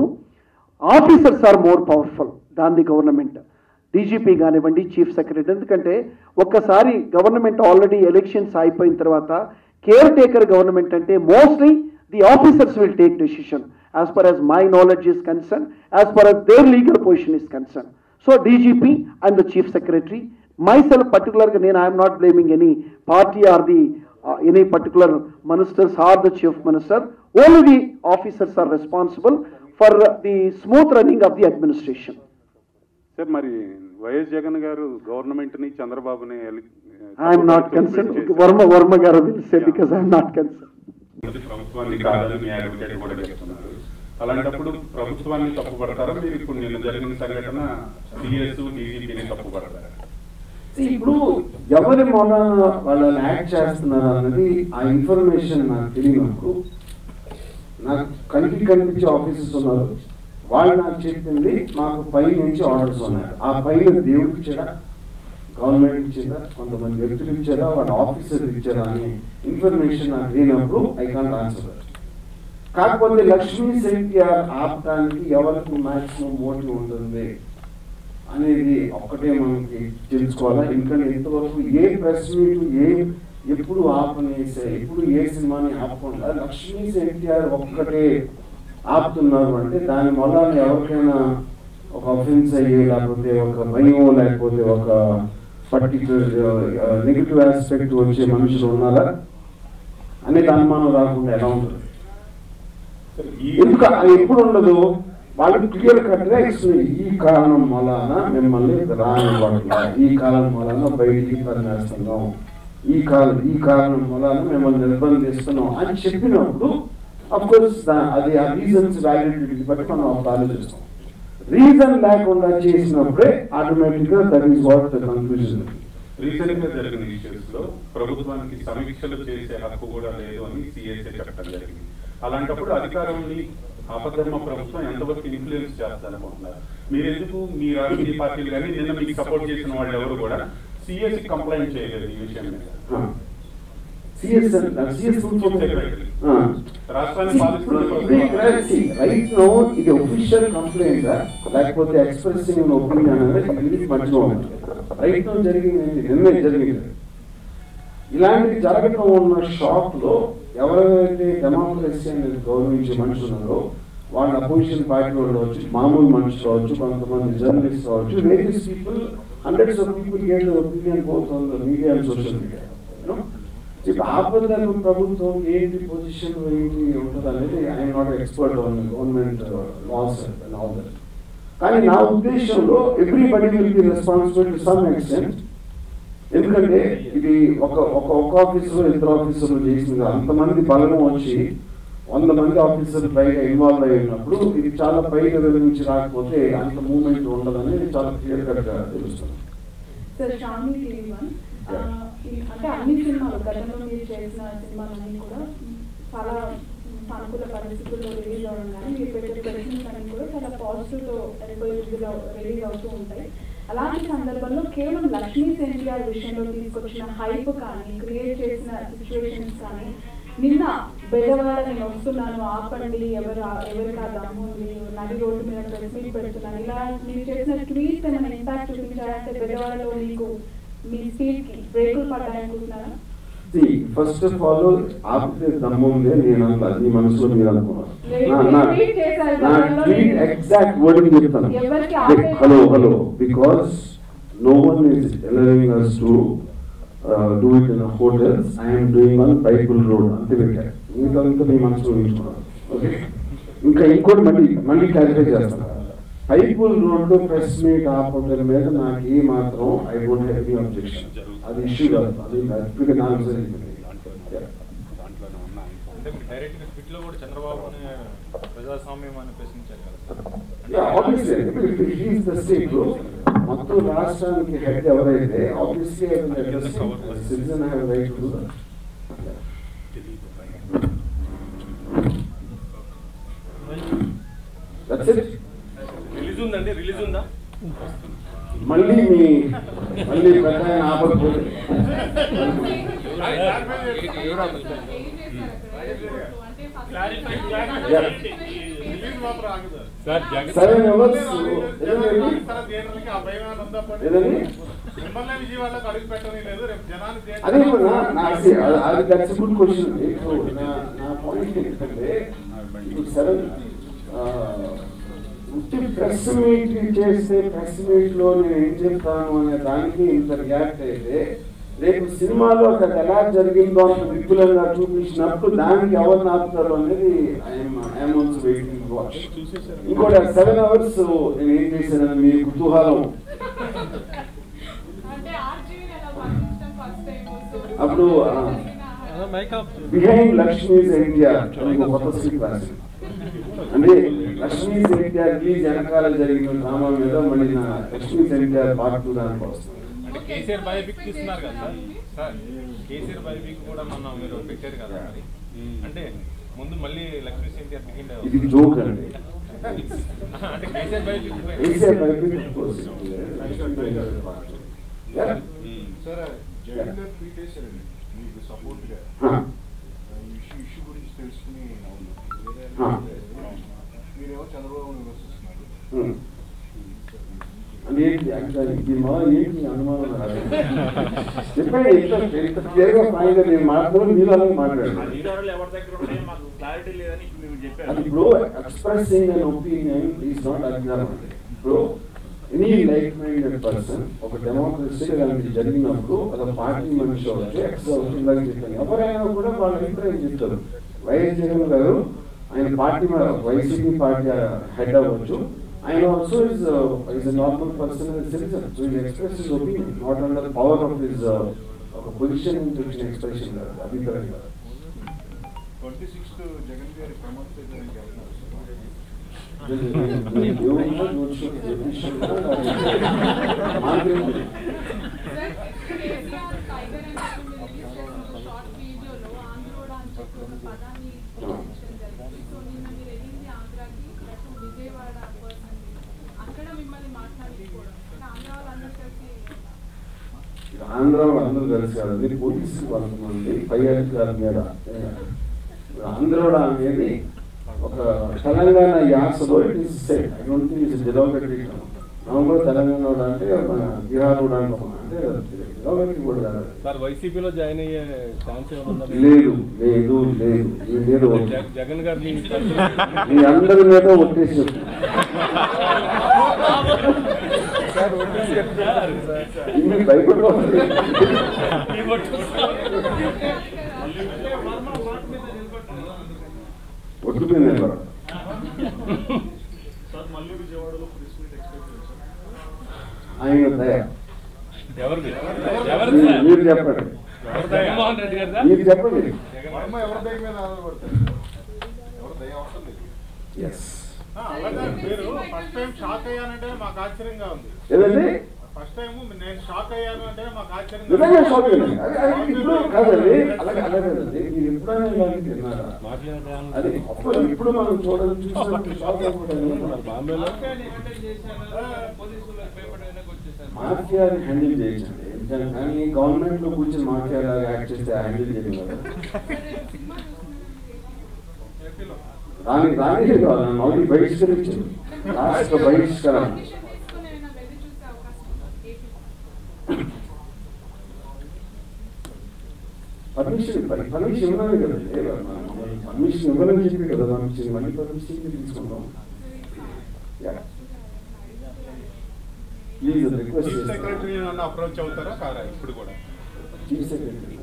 officers are more powerful than the government DGP కానివ్వండి చీఫ్ సెక్రటరీ ఎందుకంటే ఒక్కసారి గవర్నమెంట్ ఆల్రెడీ ఎలక్షన్స్ అయిపోయిన తర్వాత కేర్ టేకర్ గవర్నమెంట్ అంటే mostly the officers will take decision as per as my knowledge is concern as per as there legal position is concern so DGP and the chief secretary myself పర్టికులర్గా నేను I'm not blaming any party or the any particular ministers or the chief minister only the officers are responsible for the smooth running of the administration sir మరి వైఎస్ జగన్ గారు గవర్నమెంట్ ని చంద్రబాబుని ఎలి- I'm not concern Varma Varma garu will say because I'm not concern ప్రభుత్వాన్ని కాదని మీ అడ్వకేట్ కూడా చెప్తున్నారు అలాంటప్పుడు ప్రభుత్వాన్ని తప్పుపడతారా మీరు ఇప్పుడు నిన్న జరిగిన సంఘటన సిఎస్ డీజీపీని తప్పుపడతారా See, ఇప్పుడు ఎవరి మొన్న వాళ్ళని యాక్ట్ చేస్తున్నారు అన్నది ఆ ఇన్ఫర్మేషన్ నాకు తెలియనప్పుడు నాకు కంటికి కనిపించే ఆఫీసర్స్ ఉన్నారు వాళ్ళు నాకు చెప్పింది మాకు పై నుంచి ఆర్డర్స్ ఉన్నాయి ఆ పైన దేవుడికి ఇచ్చారా గవర్నమెంట్ ఇచ్చారా కొంతమంది వ్యక్తులు ఇచ్చారా వాళ్ళ ఆఫీసర్ ఇచ్చారా అని ఇన్ఫర్మేషన్ నాకు తెలియనప్పుడు ఐ కాంట్ ఆన్సర్ కాకపోతే లక్ష్మీ సెన్టీఆర్ ఆపడానికి ఎవరికి మాక్సిమం మోటివ్ ఉంటుంది అనేది ఒక్కటే మనకి తెలుసుకోవాలా ఎందుకంటే ఇంతవరకు ఏ ప్రెస్ మీట్ ఏ ఎప్పుడు ఆపనేసే ఎప్పుడు ఏ సినిమాని ఆపకుండా లక్ష్మీ ఎన్టీఆర్ ఒక్కటే ఆపుతున్నారు అంటే దాని వల్ల ఎవరికైనా ఒక అఫెన్స్ అయ్యి లేకపోతే ఒక భయం లేకపోతే ఒక పర్టికులర్ నెగిటివ్ ఆస్పెక్ట్ వచ్చే మనుషులు ఉన్నారా అనేది అనుమానం రాకుండా ఎలా ఉంటుంది ఎందుకు అది ఎప్పుడు ఉండదు వాళ్ళకి క్లియర్ కట్ గా ఇస్తుంది ఈ కారణం వలన మిమ్మల్ని రానివ్వట్ల ఈ కారణం వలన బయటికి తరిమేస్తున్నాం ఈ కారణం ఈ కారణం వలన మిమ్మల్ని నిర్బంధిస్తున్నాం అని చెప్పినప్పుడు అఫ్ కోర్స్ అది ఆ రీజన్స్ వ్యాలిడిటీ బట్టి మనం అప్పుడు ఆలోచిస్తాం రీజన్ లేకుండా చేసినప్పుడే ఆటోమేటిక్ గా that is what the conclusion recent గా జరిగిన ఇష్యూస్ లో ప్రభుత్వానికి సమీక్షలు చేసే హక్కు కూడా లేదు అని సిఎస్ఏ చెప్పడం జరిగింది అలాంటప్పుడు అధికారాన్ని అబద్ధమ ప్రభుత్వం ఎంతవరకు ఇన్ఫ్లుయెన్స్ చేస్తారనుకుంటున్నారు మీరు ఎందుకు మీ రాజకీయ పార్టీలు కానీ నిన్న మీకు సపోర్ట్ చేసిన వాళ్ళు ఎవరు కూడా సిఎస్సి కంప్లైంట్ చేయలేదు ఈ విషయం మీద సిఎస్ సిఎస్ సెక్రటరీ రాష్ట్రాన్ని పాలిస్తున్న ప్రభుత్వం రైట్ నో ఇది ఒఫిషియల్ కంప్లైంట్ లేకపోతే ఎక్స్ప్రెసింగ్ ఒపీనియన్ అనేది ఇది మధ్యలో ఉంది రైట్ నో జరిగింది నిన్నే జరిగింది ఇలాంటివి జరగటం ఉన్న షాక్ లో ఎవరైతే డెమోక్రసీ అనేది గౌరవించే మనుషులు ఉన్నారో వాళ్ళ అపోజిషన్ పార్టీ వాళ్ళు కావచ్చు మామూలు మనుషులు కావచ్చు కొంతమంది జర్నలిస్ట్ కావచ్చు various people hundreds of people get opinion both on the media and social media ఇప్పుడు ఆపదలు ప్రభుత్వం ఏంటి పొజిషన్ ఏంటి ఉంటుంది అనేది I'm not expert on government laws and all that కానీ నా ఉద్దేశంలో everybody will be responsible to some extent ఎందుకంటే ఇది ఒక ఒక ఒక ఆఫీసర్ ఇద్దరు ఆఫీసర్లు చేసింది అంతమంది బలం వచ్చి వంద మంది ఆఫీసర్లు పైగా ఇన్వాల్వ్ అయి ఉన్నప్పుడు ఇది చాలా పై లెవెల్ నుంచి రాకపోతే అంత మూవ్మెంట్ ఉండదని చాలా క్లియర్ కట్ గా తెలుస్తుంది సార్ షామి టీవీ వన్ ఆ, ఈ- అంటే అన్ని సినిమాలు గతంలో మీరు చేసిన సినిమాలన్నీ కూడా చాలా సానుకూల పరిస్థితుల్లో రిలీజ్ అవ్వడం కానీ మీరు పెట్టే ప్రెసెన్స్ అన్ని కూడా చాలా పాజిటివ్ తో రిలీజ్ అవుతూ ఉంటాయి అలాంటి సందర్భంలో కేవలం లక్ష్మీ ఎన్టీఆర్ విషయంలో తీసుకొచ్చిన హైప్ కానీ క్రియేట్ చేసిన సిచ్యువేషన్స్ కానీ నిన్న బెజవాడ నేను వస్తున్నాను ఆపండి ఎవరు ఎవరికి ఆ దమ్ము ఉంది నది రోడ్డు మీద ప్రెస్ మీట్ పెడుతున్నాను ఇలా మీరు చేసిన ట్వీట్ ఏమైనా ఇంపాక్ట్ చూపించాలంటే బెజవాడలో మీకు మీ స్పీడ్ కి బ్రేకులు పడ్డాయనుకుంటున్నారా ఫస్ట్ ఆఫ్ ఆల్ ఆపితే దమ్ము ఉంది అని నేను అంటాను నీ మనసులో మీరు అనుకున్నారు లేదు, నా- మీరు నా- tweet చేశారు నా గతంలో tweet మీరు- exact wording చెప్తాను ఎవరికి ఆపే- hello hello because no one is allowing us to uh, do it in the hotels I am doing on pipeline road అంతే పెట్టారు ఇంకా ఇంకా మీ మనసులో ఉంచుకున్నాను ఓకే ఇంకా ఇంకోటి మళ్ళీ మళ్ళీ క్లారిఫై చేస్తాను పైపుల్ రోడ్డు ప్రెస్ మీట్ ఆ హోటల్ మీద నాకు ఏ మాత్రం I don't have any objection అది ఇష్యూ కాదు అది ఇప్పుడు నాకు జరిగింది Yeah. దాంట్లోనే ఉన్నాయి అంటే మీరు డైరెక్ట్ గా ట్విట్ లో కూడా చంద్రబాబుని ప్రజాస్వామ్యం అని ప్రశ్నించారు కదా Yeah, obviously, if he is the state group, మొత్తం రాష్ట్రానికి హెడ్ ఎవరైతే obviously citizen have right to that's it release ఉందండి రిలీజ్ ఉందా మళ్ళీ మీ మళ్ళీ పెద్ద ఆయన ఆపకపోతే రిలీజ్ మాత్రం ఆగదు సెవెన్ అవర్స్ సార్ థియేటర్లకి ఆ భయం ఏమైనా ఉందా పోనీ? ఏదండి మిమ్మల్ని విజయవాడలోకి అడుగు పెట్టడం లేదు రేపు జనాలు అదే ఇప్పుడు నా- నా- అది- అది దట్స్ గుడ్ క్వశ్చన్ ఇప్పుడు నా నా పాయింట్ ఏంటంటే ఇప్పుడు సెవెన్ ఉట్టి ప్రెస్ మీట్ చేస్తే ప్రెస్ మీట్ లో నేను ఏం చెప్తాను అనే దానికి ఇంత రియాక్ట్ అయితే రేపు సినిమాలో అక్కడ ఎలా జరిగిందో అంత విపులంగా చూపించినప్పుడు దానికి ఎవరు ఆపుతారు అనేది I'm I'm also waiting watch ఇంకోటి సెవెన్ అవర్స్ నేను ఏం చేశానని మీ కుతూహలం అంటే ఆర్జీవీ ఎలా పంపించడం ఫస్ట్ టైం అప్పుడు, ఆ, బిహైండ్ లక్ష్మీస్ ఇండియా ఇంకో కొత్త స్క్రిప్ట్ రాసింది అంటే లక్ష్మీస్ ఇండియా రిలీజ్ వెనకాల జరిగిన డ్రామా మీద మళ్ళీ నా లక్ష్మీస్ ఇండియా పార్ట్ టూ దానికి వస్తుంది అంటే కేసీఆర్ బయోపిక్ తీస్తున్నారు కదా సార్ సార్ కేసీఆర్ బయోపిక్ కూడా మొన్న మీరు పెట్టారు కదా మరి అంటే ముందు మళ్ళీ లక్ష్మీ ఎన్టీఆర్ బిగిన్ ఇది జోక్ అండి అంటే కేసీఆర్ బయోపిక్ ఏసీఆర్ biopic of course. Yeah. Sir Jagan garu tweet చేశారండి మీకు సపోర్ట్ గా Huh. ఇష్యూ ఇష్యూ గురించి తెలుసుకుని Huh. మీరేమో చంద్రబాబు విమర్శిస్తున్నారు Hmm. అంటే ఏంటి actually ఇది మా ఏంటి అనుమానం రాదు. చెప్పండి ఎంత ఎంత క్లియర్గా ఫ్రాంక్గా నేను మాట్లాడుతున్నాను మీరు అలాగే మాట్లాడండి అధికారులు ఎవరి దగ్గర ఉన్నాయో మాకు క్లారిటీ లేదని ఇప్పుడు మీరు అది చెప్పారు ఇప్పుడు expressing an opinion is not అధికారం అండి ఇప్పుడు ఎనీ లైక్ మైండెడ్ పర్సన్ ఒక డెమోక్రసీ అలాంటి జరిగినప్పుడు ఒక పార్టీ మనిషి అవ్వచ్చు ఎక్స్ అవ్వచ్చు ఇలా చెప్తాను ఎవరైనా కూడా వాళ్ళ అభిప్రాయం చెప్తారు వైఎస్ జగన్ గారు ఆయన పార్టీ వైసీపీ పార్టీ హెడ్ అవ్వచ్చు ఆయన also is is normal person citizen so ఇది express his opinion not under power of his ఒక పొజిషన్ నుంచి ఎక్స్ప్రెషన్ కాదు అభిప్రాయం కాదు ట్వంటీ సిక్స్త్ జగన్ గారి ప్రమాణ స్వీకారానికి వెళ్తున్నారు సార్ సార్ కేసీఆర్ టైగర్ అని చెప్పి మీరు రిలీజ్ చేసిన షార్ట్ వీడియోలో ఆంధ్రోడ అని చెప్పి ఒక పదాన్ని ఉపయోగించడం జరిగింది సో నిన్న మీరు వెళ్ళింది ఆంధ్రాకి దట్ విజయవాడ పర్సన్ అక్కడ మిమ్మల్ని మాట్లాడుకోవడం అంటే ఆంధ్ర వాళ్ళందరూ కలిసి ఆంధ్ర వాళ్ళందరూ కలిసి కాదండి పోలీసు వాళ్ళండి పై అధికారుల మీద ఆంధ్ర అనేది ఒక తెలంగాణ యాసలో it is set I don't think it's development November Telangana అంటే మన బీహార్ కూడా అనుకున్నాం అంటే డెవలప్మెంట్ కూడా కాదు సార్ వైసీపీలో జాయిన్ అయ్యే ఛాన్స్ ఏమన్నా లేదు లేదు లేదు మీ మీద ఒట్టు. జగ- జగన్ గారిని మీ అందరి మీద ఒట్టేసి చెప్తున్నా. ఇన్ని భయపడిపోతుంది ఒట్టు మీద నిలబడ. సార్ మళ్ళీ విజయవాడలో ప్రెస్ మీట్ ఎక్స్పెక్ట్ చేశారు ఆయన దయ ఎవరిది మీరు- ఎవరిది సార్? మీరు చెప్పండి ఎవరు జగన్మోహన్ రెడ్డి గారిదా మీరు చెప్పండి వర్మ ఎవరి దయ మీద ఆధారపడతారు ఎవరి దయ అవసరం లేదు ఎస్ అలాగే మీరు ఫస్ట్ టైం షాక్ అయ్యానంటే మాకు ఆశ్చర్యంగా ఉంది ఏదండి ఫస్ట్ టైం నేను షాక్ అయ్యాను అంటే మాకు ఆశ్చర్యంగా నిజంగా ఉంది. షాక్ అయ్యింది. అది- అది ఇప్పుడు కాదండి అలాగే అలాగే కాదండి. మీరు ఎప్పుడైనా ఇలాంటి తిన్నారా అది అప్పుడు ఇప్పుడు మనం చూడాలి చూసినప్పుడు షాక్ అయిపోతాను బాంబేలో మాఫియాని హ్యాండిల్ చేయొచ్చండి ఎందుకంటే కానీ గవర్నమెంట్ లో కూర్చొని మాఫియా లాగా యాక్ట్ చేస్తే హ్యాండిల్ చేయడం కదా దాని దానికి మౌలి బహిష్కరించింది రాష్ట్ర బహిష్కరణ పర్మిషన్ తీసుకుని ఏమైనా వెళ్ళి చూసే అవకాశం ఉందా ఏపీ పర్మిషన్ పర్మిషన్ ఇవ్వాలి కదండి పర్మిషన్ ఇవ్వాలని చెప్పి కదా పర్మిషన్ మళ్ళీ పర్మిషన్ తీసుకుంటాం ప్లీజ్ రిక్వెస్ట్ చీఫ్ చేస్తాను సెక్రటరీ నన్ను అప్రోచ్ అవుతారా కాదా ఇప్పుడు కూడా చీఫ్ సెక్రటరీ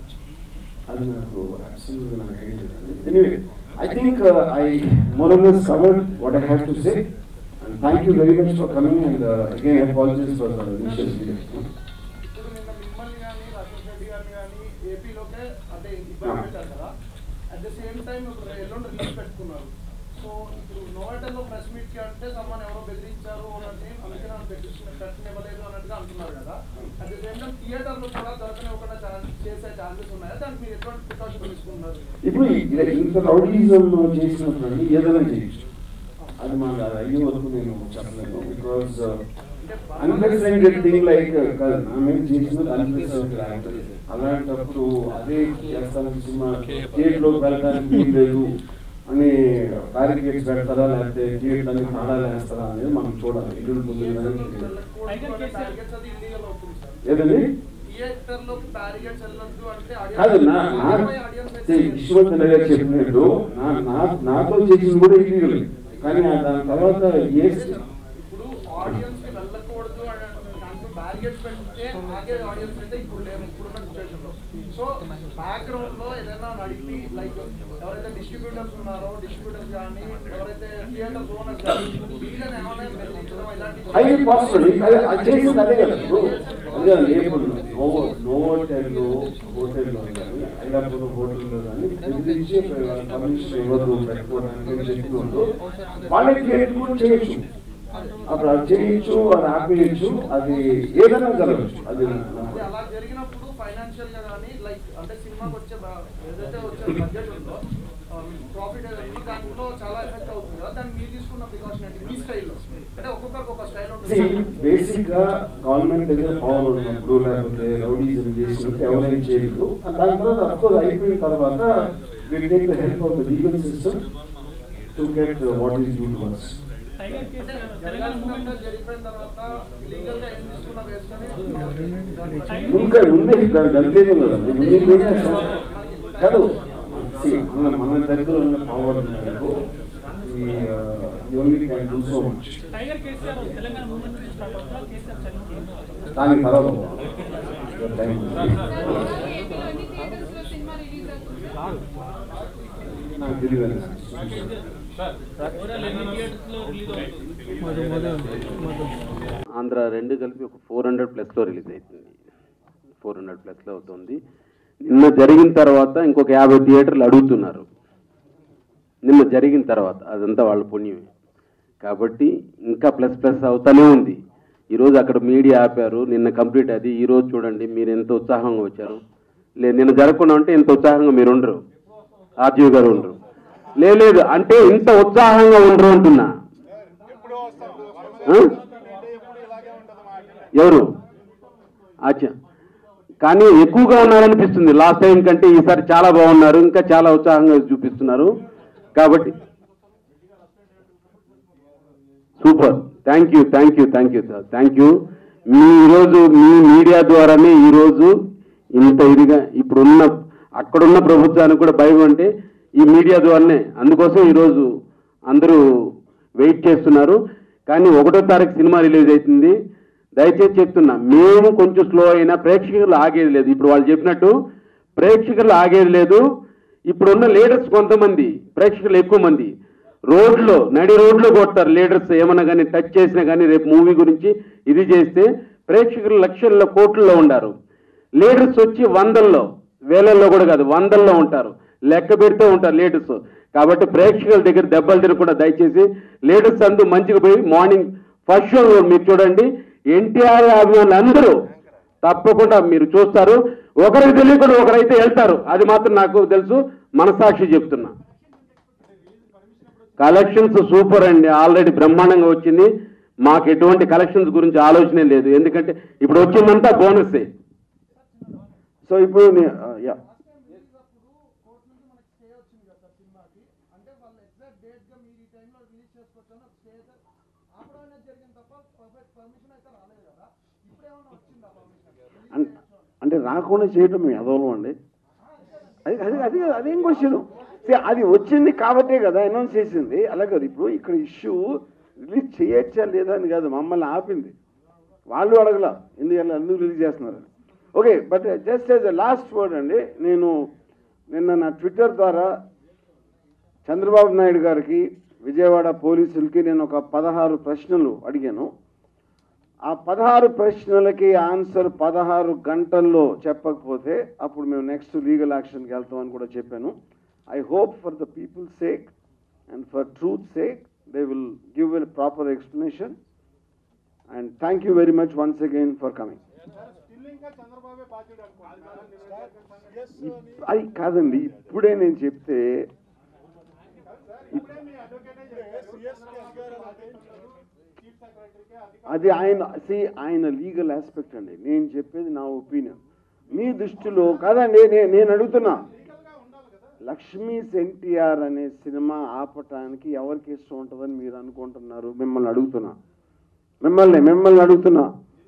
అది నాకు absolutely నాకు ఐడియా లేదు. Anyway, I think uh, I more or less covered what I have to say. And thank you very much for coming and uh, again I apologize for the initial video. ఇప్పుడు నిన్న మిమ్మల్ని కానీ రాజేష్ రెడ్డి గారిని కానీ ఏపీలోకే అంటే ఇబ్బంది పెట్టారు కదా అట్ ద సేమ్ టైం ఇప్పుడు ఎల్లుండి రిలీజ్ పెట్టుకున్నారు సో ఇప్పుడు నోవెటల్లో ప్రెస్ మీట్ కి అంటే సమ్మని ఎవరో బెదిరించారు అన్నట్టు అందుకే నన్ను బెదిరించిన పెట్టనివ్వలేదు అన్నట్టుగా అంటున్నారు కదా అట్ ద సేమ్ టైం థియేటర్లో కూడా దొరకనివ్వకుండా ఛాన్స్ చేసే ఛాన్సెస్ ఉన్నాయా దానికి మీరు ఎటువంటి ప్రికాషన్ తీసుకున్నారు ఇప్పుడు ఇలా ఇంత రౌడీజం చేసినప్పుడు అండి ఏదైనా చేయొచ్చు అది మాకు అది అయ్యే వరకు నేను చెప్పలేను బికాస్ అన్ప్రెసిడెంటెడ్ థింగ్ లైక్ నా మీద చేసిన అన్ప్రెసిడెంటెడ్ యాక్ట్ అలాంటప్పుడు అదే చేస్తాను సినిమా థియేటర్లోకి వెళ్ళడానికి వీలు లేదు అని బ్యారికేడ్స్ పెడతారా లేకపోతే థియేటర్ అన్ని తాళాలు వేస్తారా అనేది మనం చూడాలి ఇల్లు ముందు టార్గెట్స్ అది ఇల్లీగల్ అవుతుంది సార్ ఏదండి థియేటర్లో బ్యారిగేట్స్ వెళ్ళొద్దు అంటే కాదు నా నా విశ్వనాథ్ గారు చెప్పినట్టు నా నా- నాతో చేసింది కూడా ఇల్లీగల్ కానీ ఆ దాని తర్వాత ఏ ఇప్పుడు ఆడియన్స్ కి వెళ్ళకూడదు అని దాంట్లో బ్యారిగేట్స్ పెడితే ఆగే ఆడియన్స్ అయితే ఇప్పుడు లేరు ఇప్పుడున్న సిచ్యువేషన్ లో సో బ్యాక్గ్రౌండ్ లో ఏదైనా నడిపి లైక్ ఎవరైతే డిస్ట్రిబ్యూటర్స్ ఉన్నారో డిస్ట్రిబ్యూటర్స్ కానీ ఎవరైతే థియేటర్ ఓనర్స్ కానీ వీళ్ళని ఏమైనా బెదిరించడం ఇలాంటి అది పాసిబుల్ అది అది చేసింది అదే కదా ఇప్పుడు అదే కదా ఇప్పుడు నో నో హోటల్లో హోటల్లో కానీ ఐలాపూర్ హోటల్లో కానీ బెదిరించి పర్మిషన్ ఇవ్వదు పెట్టుకోవడానికి అని చెప్పి ఉందో వాళ్ళకి క్రియేట్ కూడా చేయొచ్చు అప్పుడు అది చేయొచ్చు అది ఆపేయచ్చు అది ఏదైనా జరగచ్చు అది నా- అది అలా జరిగినప్పుడు ఫైనాన్షియల్ గా కానీ లైక్ అంటే సినిమాకి వచ్చే బ- ఏదైతే వచ్చే బడ్జెట్ ఉందో ప్రాఫిట్ ఏదైతే దాంట్లో చాలా ఎఫెక్ట్ అవుతుంది కదా దాన్ని మీరు తీసుకున్న ప్రికాషన్ ఏంటి మీ స్టైల్లో అంటే ఒక్కొక్కరికి ఒక స్టైల్ ఉంటుంది బేసిక్ గా గవర్నమెంట్ దగ్గర పవర్ ఉన్నప్పుడు లేకపోతే రౌడీజం చేసినప్పుడు ఎవరైనా చేయలేదు దాని తర్వాత అఫ్కోర్స్ అయిపోయిన తర్వాత will take the help of the legal system to get what is due to us అంటే జరగాల్సినంత జరిగిపోయిన తర్వాత లీగల్ గా ఏం తీసుకున్నా వేసుకొని ఇంకా ఉంది దానికి అంతేమో కదా ఉంది ఏం చేస్తాం? కాదు See, మన మన దగ్గర ఉన్న power only can do so much tiger KCR Telangana movement నుంచి స్టార్ట్ అవుతుందా కేసీఆర్ చనిపోయింది దానికి తర్వాత థ్యాంక్ యూ ఏపీలో ఎన్ని థియేటర్స్ లో సినిమా రిలీజ్ అవుతుంది నాకు తెలియదు ఓవరాల్ ఎన్ని థియేటర్స్ లో రిలీజ్ అవుతుంది ఆంధ్ర రెండు కలిపి ఒక ఫోర్ హండ్రెడ్ ప్లస్లో రిలీజ్ అవుతుంది ఫోర్ హండ్రెడ్ ప్లస్లో అవుతుంది నిన్న జరిగిన తర్వాత ఇంకొక యాభై థియేటర్లు అడుగుతున్నారు నిన్న జరిగిన తర్వాత అదంతా వాళ్ళ పుణ్యమే కాబట్టి ఇంకా ప్లస్ ప్లస్ అవుతానే ఉంది ఈరోజు అక్కడ మీడియా ఆపారు నిన్న కంప్లీట్ అది ఈరోజు చూడండి మీరు ఎంత ఉత్సాహంగా వచ్చారు లే నిన్న జరగకుండా ఉంటే ఇంత ఉత్సాహంగా మీరు ఉండరు ఆర్జీవి గారు ఉండరు లే- లేదు అంటే ఇంత ఉత్సాహంగా ఉండరు అంటున్నా ఆ? ఎవరు అచ్చా కానీ ఎక్కువగా ఉన్నారనిపిస్తుంది లాస్ట్ టైం కంటే ఈసారి చాలా బాగున్నారు ఇంకా చాలా ఉత్సాహంగా చూపిస్తున్నారు కాబట్టి super thank you thank you thank you sir thank you మీ ఈరోజు మీ మీడియా ద్వారానే ఈరోజు ఇంత ఇదిగా ఇప్పుడున్న అక్కడున్న ప్రభుత్వానికి కూడా భయం అంటే ఈ మీడియా ద్వారానే అందుకోసం ఈరోజు అందరూ వెయిట్ చేస్తున్నారు కానీ ఒకటో తారీఖు సినిమా రిలీజ్ అవుతుంది దయచేసి చెప్తున్నా మేము కొంచెం స్లో అయినా ప్రేక్షకులు ఆగేది లేదు ఇప్పుడు వాళ్ళు చెప్పినట్టు ప్రేక్షకులు ఆగేది లేదు ఇప్పుడున్న లీడర్స్ కొంతమంది ప్రేక్షకులు ఎక్కువ మంది రోడ్లో నడి రోడ్లో కొడతారు లీడర్స్ ఏమన్నా కానీ టచ్ చేసినా కానీ రేపు మూవీ గురించి ఇది చేస్తే ప్రేక్షకులు లక్షల్లో కోట్లలో ఉండారు లీడర్స్ వచ్చి వందల్లో వేలల్లో కూడా కాదు వందల్లో ఉంటారు లెక్క పెడితే ఉంటారు లీడర్స్ కాబట్టి ప్రేక్షకుల దగ్గర దెబ్బలు తినకుండా దయచేసి లీడర్స్ అందు మంచిగా పోయి మార్నింగ్ ఫస్ట్ షో మీరు చూడండి ఎన్టీఆర్ అభిమానులు అందరూ తప్పకుండా మీరు చూస్తారు ఒకరికి తెలియకుండా ఒకరైతే వెళ్తారు అది మాత్రం నాకు తెలుసు మనసాక్షి చెప్తున్నా కలెక్షన్స్ సూపర్ అండి ఆల్రెడీ బ్రహ్మాండంగా వచ్చింది మాకు ఎటువంటి కలెక్షన్స్ గురించి ఆలోచనే లేదు ఎందుకంటే ఇప్పుడు వచ్చిందంతా బోనసే సో ఇప్పుడు నే- ఆ, యా కోర్టు నుంచి మనకి స్టే వచ్చింది కదా సార్ సినిమాకి అంటే వాళ్ళు ఎగ్జాక్ట్ డేట్ గా మీరు ఈ టైంలో రిలీజ్ చేసుకోవచ్చు అని స్టే అయితే ఆపడం అనేది జరిగింది తప్ప పర్మిషన్ అయితే రాలేదు కదా ఇప్పుడు ఏమైనా వచ్చిందా పర్మిషన్ అన్- అంటే రాకుండా చేయటం మీ ఎదవలం అండి అది అది అది అదేం క్వశ్చన్ అది వచ్చింది కాబట్టే కదా అనౌన్స్ చేసింది అలా కాదు ఇప్పుడు ఇక్కడ ఇష్యూ రిలీజ్ చేయొచ్చా లేదా అని కాదు మమ్మల్ని ఆపింది వాళ్ళు అడగల ఎందుకంటే ఎందుకు రిలీజ్ చేస్తున్నారు okay but just as a last word అండి నేను నిన్న నా ట్విట్టర్ ద్వారా చంద్రబాబు నాయుడు గారికి విజయవాడ పోలీసులకి నేను ఒక పదహారు ప్రశ్నలు అడిగాను ఆ పదహారు ప్రశ్నలకి ఆన్సర్ పదహారు గంటల్లో చెప్పకపోతే అప్పుడు మేము నెక్స్ట్ లీగల్ యాక్షన్కి వెళ్తామని కూడా చెప్పాను I hope for the people sake and for truth sake they will give a proper explanation and thank you very much once again for coming still ఇంకా చంద్రబాబే బాధ్యుడు అనుకోండి అది కాదండి ఇప్పుడే నేను చెప్తే ఇప్పుడే మీ అడ్వకేటే చెప్పారు చీఫ్ సెక్రటరీకి అది ఆయన సి ఆయన లీగల్ ఆస్పెక్ట్ అండి నేను చెప్పేది నా ఒపీనియన్ మీ దృష్టిలో కాదండి నే- నేను అడుగుతున్నా లక్ష్మీస్ ఎన్టీఆర్ అనే సినిమా ఆపటానికి ఎవరికి ఇష్టం ఉంటుందని మీరు అనుకుంటున్నారు మిమ్మల్ని అడుగుతున్నా మిమ్మల్ని మిమ్మల్ని అడుగుతున్నా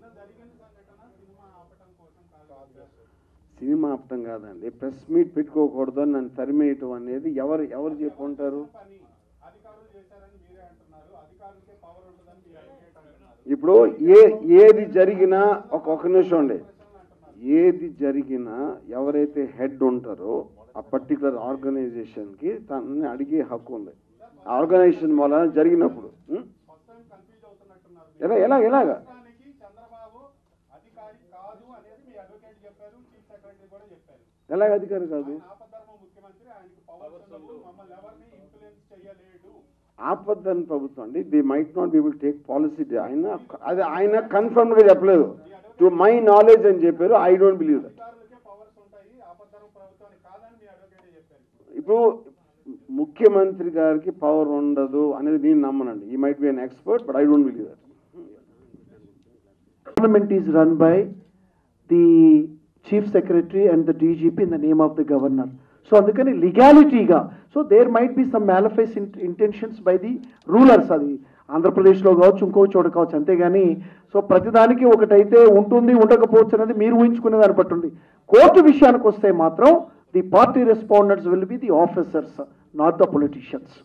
సినిమా ఆపటం కాదండి ప్రెస్ మీట్ పెట్టుకోకూడదు అని నన్ను తరిమేయటం అనేది ఎవరు ఎవరు చెప్పుంటారు పని అధికారులు చేశారని మీరే అంటున్నారు అధికారులకే పవర్ ఉంటుందని మీ అడ్వకేట్ అంటున్నారు ఇప్పుడు ఏ ఏది జరిగినా ఒక ఒక నిమిషం అండి ఏది జరిగినా ఎవరైతే హెడ్ ఉంటారో ఆ పర్టికులర్ ఆర్గనైజేషన్కి తనని అడిగే హక్కు ఉంది ఆ ఆర్గనైజేషన్ వలన జరిగినప్పుడు ఉం? ఎలా ఎలా ఎలాగా రాష్ట్రానికి చంద్రబాబు అధికారి కాదు అనేది మీ అడ్వకేట్ చెప్పారు చీఫ్ సెక్రటరీ కూడా చెప్పారు ఎలాగ అధికారి కాదు ఆపద్ధర్మ ముఖ్యమంత్రి ఆయనకి పవర్ ఉండవు మమ్మల్ని ఎవరిని ఇన్ఫ్లుయెన్స్ చేయలేడు ఆపద్దని ప్రభుత్వం అండి they might not be will take policy ఆయన అది ఆయన కన్ఫర్మ్గా చెప్పలేదు టు మై నాలెడ్జ్ అని చెప్పారు ఐ డోంట్ బిలీవ్ దట్ అధికారులకే పవర్స్ ఉంటాయి ఆపద్ధర్మ ప్రభుత్వానికి కాదని మీ అడ్వకేటే చెప్పారు ఇప్పుడు ముఖ్యమంత్రి గారికి పవర్ ఉండదు అనేది నేను నమ్మనండి ఈ might be an expert but I don't believe that Parliament is run by the chief secretary and the DGP in the name of the governor. So అందుకని లీగాలిటీగా so there might be some malafide intentions by the rulers అది ఆంధ్రప్రదేశ్లో కావచ్చు ఇంకో చోట కావచ్చు అంతేగాని సో ప్రతిదానికి ఒకటైతే ఉంటుంది ఉండకపోవచ్చు అనేది మీరు ఊహించుకునే దాన్ని బట్టి ఉంది కోర్టు విషయానికి వస్తే మాత్రం the party respondents will be the officers not the politicians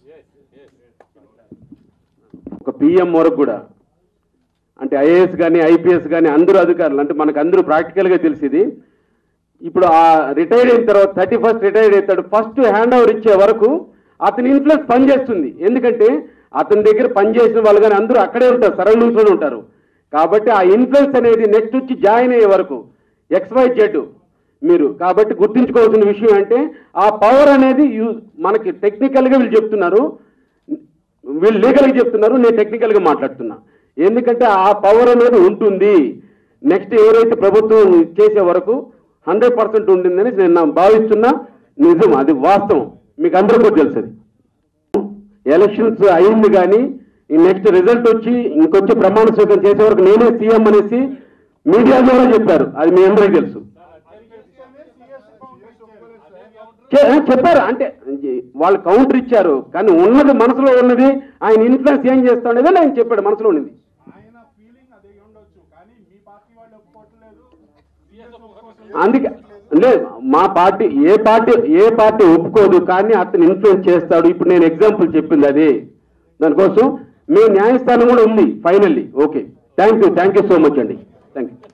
ఒక పిఎం వరకు కూడా అంటే ఐఏఎస్ కానీ ఐపీఎస్ కానీ అందరూ అధికారులు అంటే మనకు అందరూ ప్రాక్టికల్గా తెలిసింది ఇప్పుడు ఆ రిటైర్డ్ అయిన తర్వాత థర్టీ ఫస్ట్ రిటైర్డ్ అవుతాడు ఫస్ట్ హ్యాండ్ ఓవర్ ఇచ్చే వరకు అతని ఇన్ఫ్లుయెన్స్ పనిచేస్తుంది ఎందుకంటే అతని దగ్గర పనిచేసిన వాళ్ళు కానీ అందరూ అక్కడే ఉంటారు సరౌండింగ్స్లోనే ఉంటారు కాబట్టి ఆ ఇన్ఫ్లుయెన్స్ అనేది నెక్స్ట్ వచ్చి జాయిన్ అయ్యే వరకు ఎక్స్వై జెడ్ మీరు కాబట్టి గుర్తుంచుకోవాల్సిన విషయం అంటే ఆ పవర్ అనేది యూ మనకి టెక్నికల్గా వీళ్ళు చెప్తున్నారు వీళ్ళు లీగల్గా చెప్తున్నారు నేను టెక్నికల్గా మాట్లాడుతున్నా ఎందుకంటే ఆ పవర్ అనేది ఉంటుంది నెక్స్ట్ ఎవరైతే ప్రభుత్వం చేసే వరకు హండ్రెడ్ పర్సెంట్ ఉంటుందని నేను నా భావిస్తున్నా నిజం అది వాస్తవం మీకు అందరికీ కూడా తెలుసు అది ఎలక్షన్స్ అయింది కానీ ఈ నెక్స్ట్ రిజల్ట్ వచ్చి ఇంకొచ్చి ప్రమాణ స్వీకారం చేసే వరకు నేనే సీఎం అనేసి మీడియా ద్వారా చెప్పారు అది మీ అందరికీ తెలుసు చె- చెప్పారు అంటే వాళ్ళు కౌంటర్ ఇచ్చారు కానీ ఉన్నది మనసులో ఉన్నది ఆయన ఇన్ఫ్లుయెన్స్ ఏం చేస్తా ఉండేది ఆయన చెప్పాడు మనసులో ఉన్నది అందుకే లేదు మా పార్టీ ఏ పార్టీ ఏ పార్టీ ఒప్పుకోదు కానీ అతను ఇన్ఫ్లుయెన్స్ చేస్తాడు ఇప్పుడు నేను ఎగ్జాంపుల్ చెప్పింది అది దానికోసం మీ న్యాయస్థానం కూడా ఉంది finally okay thank you thank you so much అండి థ్యాంక్ యూ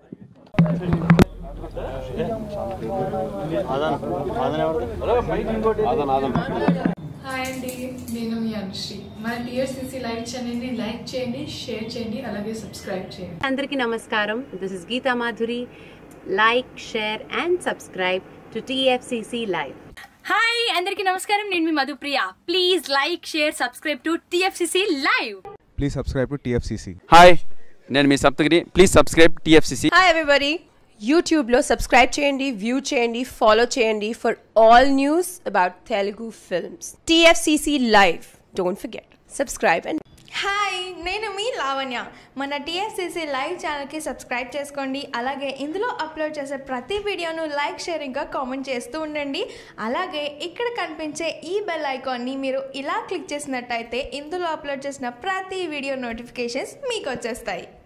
హాయ్ అండి నేను మీ అనుశ్రీ మన టీఎస్సీసీ లైవ్ ఛానల్ని లైక్ చేయండి షేర్ చేయండి అలాగే సబ్స్క్రైబ్ చేయండి అందరికీ నమస్కారం this is Geetha Madhuri like share and subscribe to TFCC live hi అందరికీ నమస్కారం నేను మీ Madhupriya please like share subscribe to TFCC live please subscribe to TFCC hi నేను మీ Saptagiri please subscribe TFCC hi everybody యూట్యూబ్లో సబ్స్క్రైబ్ చేయండి వ్యూ చేయండి ఫాలో చేయండి for all news about Telugu films TFCC live don't forget subscribe and hi నేను మీ లావణ్య మన టీఎస్సీసీ లైవ్ ఛానల్కి సబ్స్క్రైబ్ చేసుకోండి అలాగే ఇందులో అప్లోడ్ చేసే ప్రతి వీడియోను లైక్ షేరింగ్గా కామెంట్ చేస్తూ ఉండండి అలాగే ఇక్కడ కనిపించే ఈ బెల్ ఐకాన్ని మీరు ఇలా క్లిక్ చేసినట్టయితే ఇందులో అప్లోడ్ చేసిన ప్రతి వీడియో నోటిఫికేషన్స్ మీకు వచ్చేస్తాయి